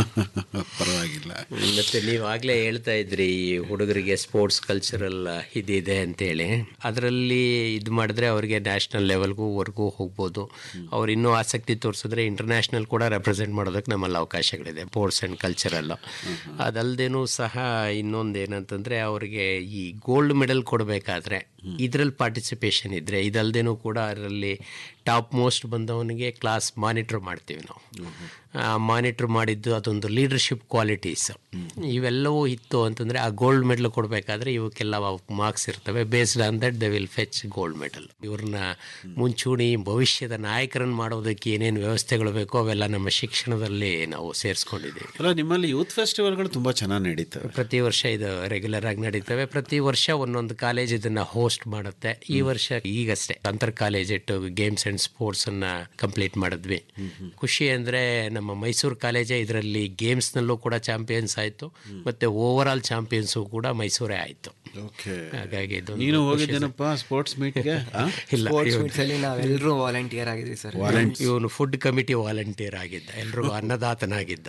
ಪರವಾಗಿಲ್ಲ
ಮತ್ತೆ ನೀವು ಆಗಲೇ ಹೇಳ್ತಾ ಇದ್ರಿ ಈ ಹುಡುಗರಿಗೆ ಸ್ಪೋರ್ಟ್ಸ್ ಕಲ್ಚರಲ್ ಇದಿದೆ ಅಂತೇಳಿ ಅದರಲ್ಲಿ ಇದು ಮಾಡಿದ್ರೆ ಅವರಿಗೆ ನ್ಯಾಷನಲ್ ಲೆವೆಲ್ಗೂ ವರ್ಗೂ ಹೋಗ್ಬೋದು ಅವ್ರು ಇನ್ನೂ ಆಸಕ್ತಿ ತೋರಿಸಿದ್ರೆ ಇಂಟರ್ನ್ಯಾಷನಲ್ ಕೂಡ ರೆಪ್ರೆಸೆಂಟ್ ಮಾಡೋದಕ್ಕೆ ನಮ್ಮಲ್ಲಿ ಅವಕಾಶಗಳಿದೆ ಸ್ಪೋರ್ಟ್ಸ್ ಆ್ಯಂಡ್ ಕಲ್ಚರಲ್ಲು ಅದಲ್ಲದೇನೂ ಸಹ ಇನ್ನೊಂದು ಏನಂತಂದರೆ ಅವರಿಗೆ ಈ ಗೋಲ್ಡ್ ಮೆಡಲ್ ಕೊಡಬೇಕಾದ್ರೆ ಇದರಲ್ಲಿ ಪಾರ್ಟಿಸಿಪೇಷನ್ ಇದ್ದರೆ ಇದಲ್ಲದೇನೂ ಕೂಡ ಅದರಲ್ಲಿ ಟಾಪ್ ಮೋಸ್ಟ್ ಬಂದವನಿಗೆ ಕ್ಲಾಸ್ ಮಾನಿಟ್ರ್ ಮಾಡ್ತೀವಿ ನಾವು ಮಾನಿಟ್ರ್ ಮಾಡಿದ್ದು ಅದೊಂದು ಲೀಡರ್ಶಿಪ್ ಕ್ವಾಲಿಟೀಸ್ ಇವೆಲ್ಲವೂ ಇತ್ತು ಅಂತಂದರೆ ಆ ಗೋಲ್ಡ್ ಮೆಡಲ್ ಕೊಡಬೇಕಾದ್ರೆ ಇವಕ್ಕೆಲ್ಲ ಮಾರ್ಕ್ಸ್ ಇರ್ತವೆ based on that they will fetch gold medal ಇವ್ರನ್ನ ಮುಂಚೂಣಿ ಭವಿಷ್ಯದ ನಾಯಕರನ್ನು ಮಾಡೋದಕ್ಕೆ ಏನೇನು ವ್ಯವಸ್ಥೆಗಳು ಬೇಕೋ ಅವೆಲ್ಲ ನಮ್ಮ ಶಿಕ್ಷಣದಲ್ಲಿ ನಾವು ಸೇರಿಸ್ಕೊಂಡಿದ್ದೀವಿ
ಅಲ್ಲ ನಿಮ್ಮಲ್ಲಿ ಯೂತ್ ಫೆಸ್ಟಿವಲ್ಗಳು ತುಂಬ ಚೆನ್ನಾಗಿ ನಡೀತವೆ
ಪ್ರತಿ ವರ್ಷ ಇದು ರೆಗ್ಯುಲರ್ ಆಗಿ ನಡೀತವೆ ಪ್ರತಿ ವರ್ಷ ಒಂದೊಂದು ಕಾಲೇಜ್ ಇದನ್ನ ಹೋಸ್ಟ್ ಮಾಡುತ್ತೆ ಈ ವರ್ಷ ಈಗಷ್ಟೇ ಅಂತರ್ ಕಾಲೇಜ್ ಇಟ್ಟು ಗೇಮ್ಸ್ ಅಂಡ್ ಸ್ಪೋರ್ಟ್ಸ್ ಅನ್ನ ಕಂಪ್ಲೀಟ್ ಮಾಡಿದ್ವಿ ಖುಷಿ ಅಂದ್ರೆ ನಮ್ಮ ಮೈಸೂರು ಕಾಲೇಜೇ ಇದರಲ್ಲಿ ಗೇಮ್ಸ್ನಲ್ಲೂ ಕೂಡ ಚಾಂಪಿಯನ್ಸ್ ಆಯಿತು ಮತ್ತೆ ಓವರ್ ಆಲ್ ಚಾಂಪಿಯನ್ಸು ಕೂಡ ಮೈಸೂರೇ ಆಯಿತು
ಓಕೆ
ಹಾಗಾಗಿ ಇದು
ನೀನು ಹೋಗಿದ್ದೇನಪ್ಪ ಸ್ಪೋರ್ಟ್ಸ್ ಮೀಟ್ಗೆ
ಇಲ್ಲ
ಸ್ಪೋರ್ಟ್ಸ್
ಇವನು-
ಮೀಟ್ಸ್ ಅಲ್ಲಿ ನಾವೆಲ್ಲರೂ ವಾಲಂಟಿಯರ್ ಆಗಿದ್ದೀವಿ ಸರ್
ಇವನು ಫುಡ್ ಕಮಿಟಿ ವಾಲಂಟಿಯರ್ ಆಗಿದ್ದ ಎಲ್ರಿಗೂ ಅನ್ನದಾತನಾಗಿದ್ದ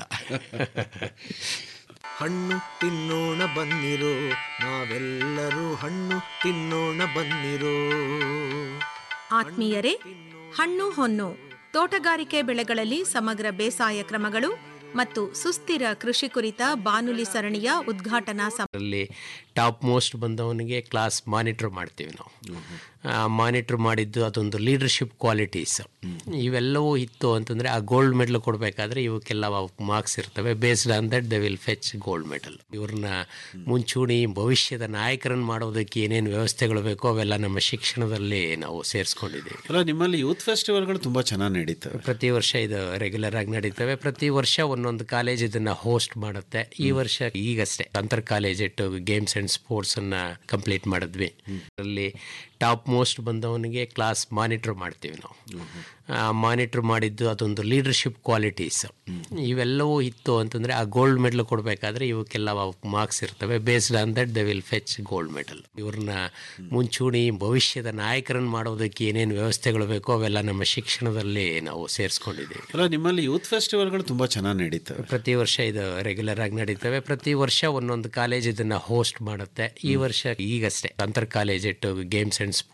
ಹಣ್ಣು ತಿನ್ನೋಣ ಬನ್ನಿರೋ ನಾವೆಲ್ಲರೂ ಹಣ್ಣು ತಿನ್ನೋಣ ಬನ್ನಿರೋ
ಆತ್ಮೀಯರೇ ಹಣ್ಣು ಹೊನ್ನು ತೋಟಗಾರಿಕೆ ಬೆಳೆಗಳಲ್ಲಿ ಸಮಗ್ರ ಬೇಸಾಯ ಕ್ರಮಗಳು ಮತ್ತು ಸುಸ್ಥಿರ ಕೃಷಿ ಕುರಿತ ಬಾನುಲಿ ಸರಣಿಯ ಉದ್ಘಾಟನಾ ಸಮ
ಅದರಲ್ಲಿ ಟಾಪ್ ಮೋಸ್ಟ್ ಬಂದವನಿಗೆ ಕ್ಲಾಸ್ ಮಾನಿಟ್ರ್ ಮಾಡ್ತೀವಿ ನಾವು ಮಾನಿಟ್ರ್ ಮಾಡಿದ್ದು ಅದೊಂದು ಲೀಡರ್ಶಿಪ್ ಕ್ವಾಲಿಟೀಸ್ ಇವೆಲ್ಲವೂ ಇತ್ತು ಅಂತಂದರೆ ಆ ಗೋಲ್ಡ್ ಮೆಡಲ್ ಕೊಡಬೇಕಾದ್ರೆ ಇವಕ್ಕೆಲ್ಲ ಮಾರ್ಕ್ಸ್ ಇರ್ತವೆ based on that they will fetch gold medal ಇವ್ರನ್ನ ಮುಂಚೂಣಿ ಭವಿಷ್ಯದ ನಾಯಕರನ್ನು ಮಾಡೋದಕ್ಕೆ ಏನೇನು ವ್ಯವಸ್ಥೆಗಳು ಬೇಕೋ ಅವೆಲ್ಲ ನಮ್ಮ ಶಿಕ್ಷಣದಲ್ಲಿ ನಾವು ಸೇರಿಸ್ಕೊಂಡಿದ್ದೀವಿ
ಅಲ್ಲ ನಿಮ್ಮಲ್ಲಿ ಯೂತ್ ಫೆಸ್ಟಿವಲ್ಗಳು ತುಂಬ ಚೆನ್ನಾಗಿ ನಡೀತವೆ
ಪ್ರತಿ ವರ್ಷ ಇದು ರೆಗ್ಯುಲರ್ ಆಗಿ ನಡೀತವೆ ಪ್ರತಿ ವರ್ಷ ಒಂದೊಂದು ಕಾಲೇಜ್ ಇದನ್ನ ಹೋಸ್ಟ್ ಮಾಡುತ್ತೆ ಈ ವರ್ಷ ಈಗಷ್ಟೇ ಅಂತರ್ ಕಾಲೇಜ್ ಇಟ್ಟು ಗೇಮ್ಸ್ ಅಂಡ್ ಆ್ಯಂಡ್ ಸ್ಪೋರ್ಟ್ಸನ್ನು ಕಂಪ್ಲೀಟ್ ಮಾಡಿದ್ವಿ ಅದರಲ್ಲಿ ಟಾಪ್ ಮೋಸ್ಟ್ ಬಂದವನಿಗೆ ಕ್ಲಾಸ್ ಮಾನಿಟ್ರ್ ಮಾಡ್ತೀವಿ ನಾವು ಮಾನಿಟ್ರ್ ಮಾಡಿದ್ದು ಅದೊಂದು ಲೀಡರ್ಶಿಪ್ ಕ್ವಾಲಿಟೀಸ್ ಇವೆಲ್ಲವೂ ಇತ್ತು ಅಂತಂದರೆ ಆ ಗೋಲ್ಡ್ ಮೆಡಲ್ ಕೊಡಬೇಕಾದ್ರೆ ಇವಕ್ಕೆಲ್ಲ ಮಾರ್ಕ್ಸ್ ಇರ್ತವೆ based on that they will fetch gold medal ಇವ್ರನ್ನ ಮುಂಚೂಣಿ ಭವಿಷ್ಯದ ನಾಯಕರನ್ನು ಮಾಡೋದಕ್ಕೆ ಏನೇನು ವ್ಯವಸ್ಥೆಗಳು ಬೇಕೋ ಅವೆಲ್ಲ ನಮ್ಮ ಶಿಕ್ಷಣದಲ್ಲಿ ನಾವು ಸೇರಿಸ್ಕೊಂಡಿದ್ದೀವಿ
ಅಲ್ಲ ನಿಮ್ಮಲ್ಲಿ ಯೂತ್ ಫೆಸ್ಟಿವಲ್ಗಳು ತುಂಬ ಚೆನ್ನಾಗಿ ನಡೀತವೆ
ಪ್ರತಿ ವರ್ಷ ಇದು ರೆಗ್ಯುಲರ್ ಆಗಿ ನಡೀತವೆ ಪ್ರತಿ ವರ್ಷ ಒಂದೊಂದು ಕಾಲೇಜ್ ಇದನ್ನ ಹೋಸ್ಟ್ ಮಾಡುತ್ತೆ ಈ ವರ್ಷ ಈಗಷ್ಟೇ ಅಂತರ್ ಕಾಲೇಜ್ ಇಟ್ಟು ಗೇಮ್ಸ್ ಅಂಡ್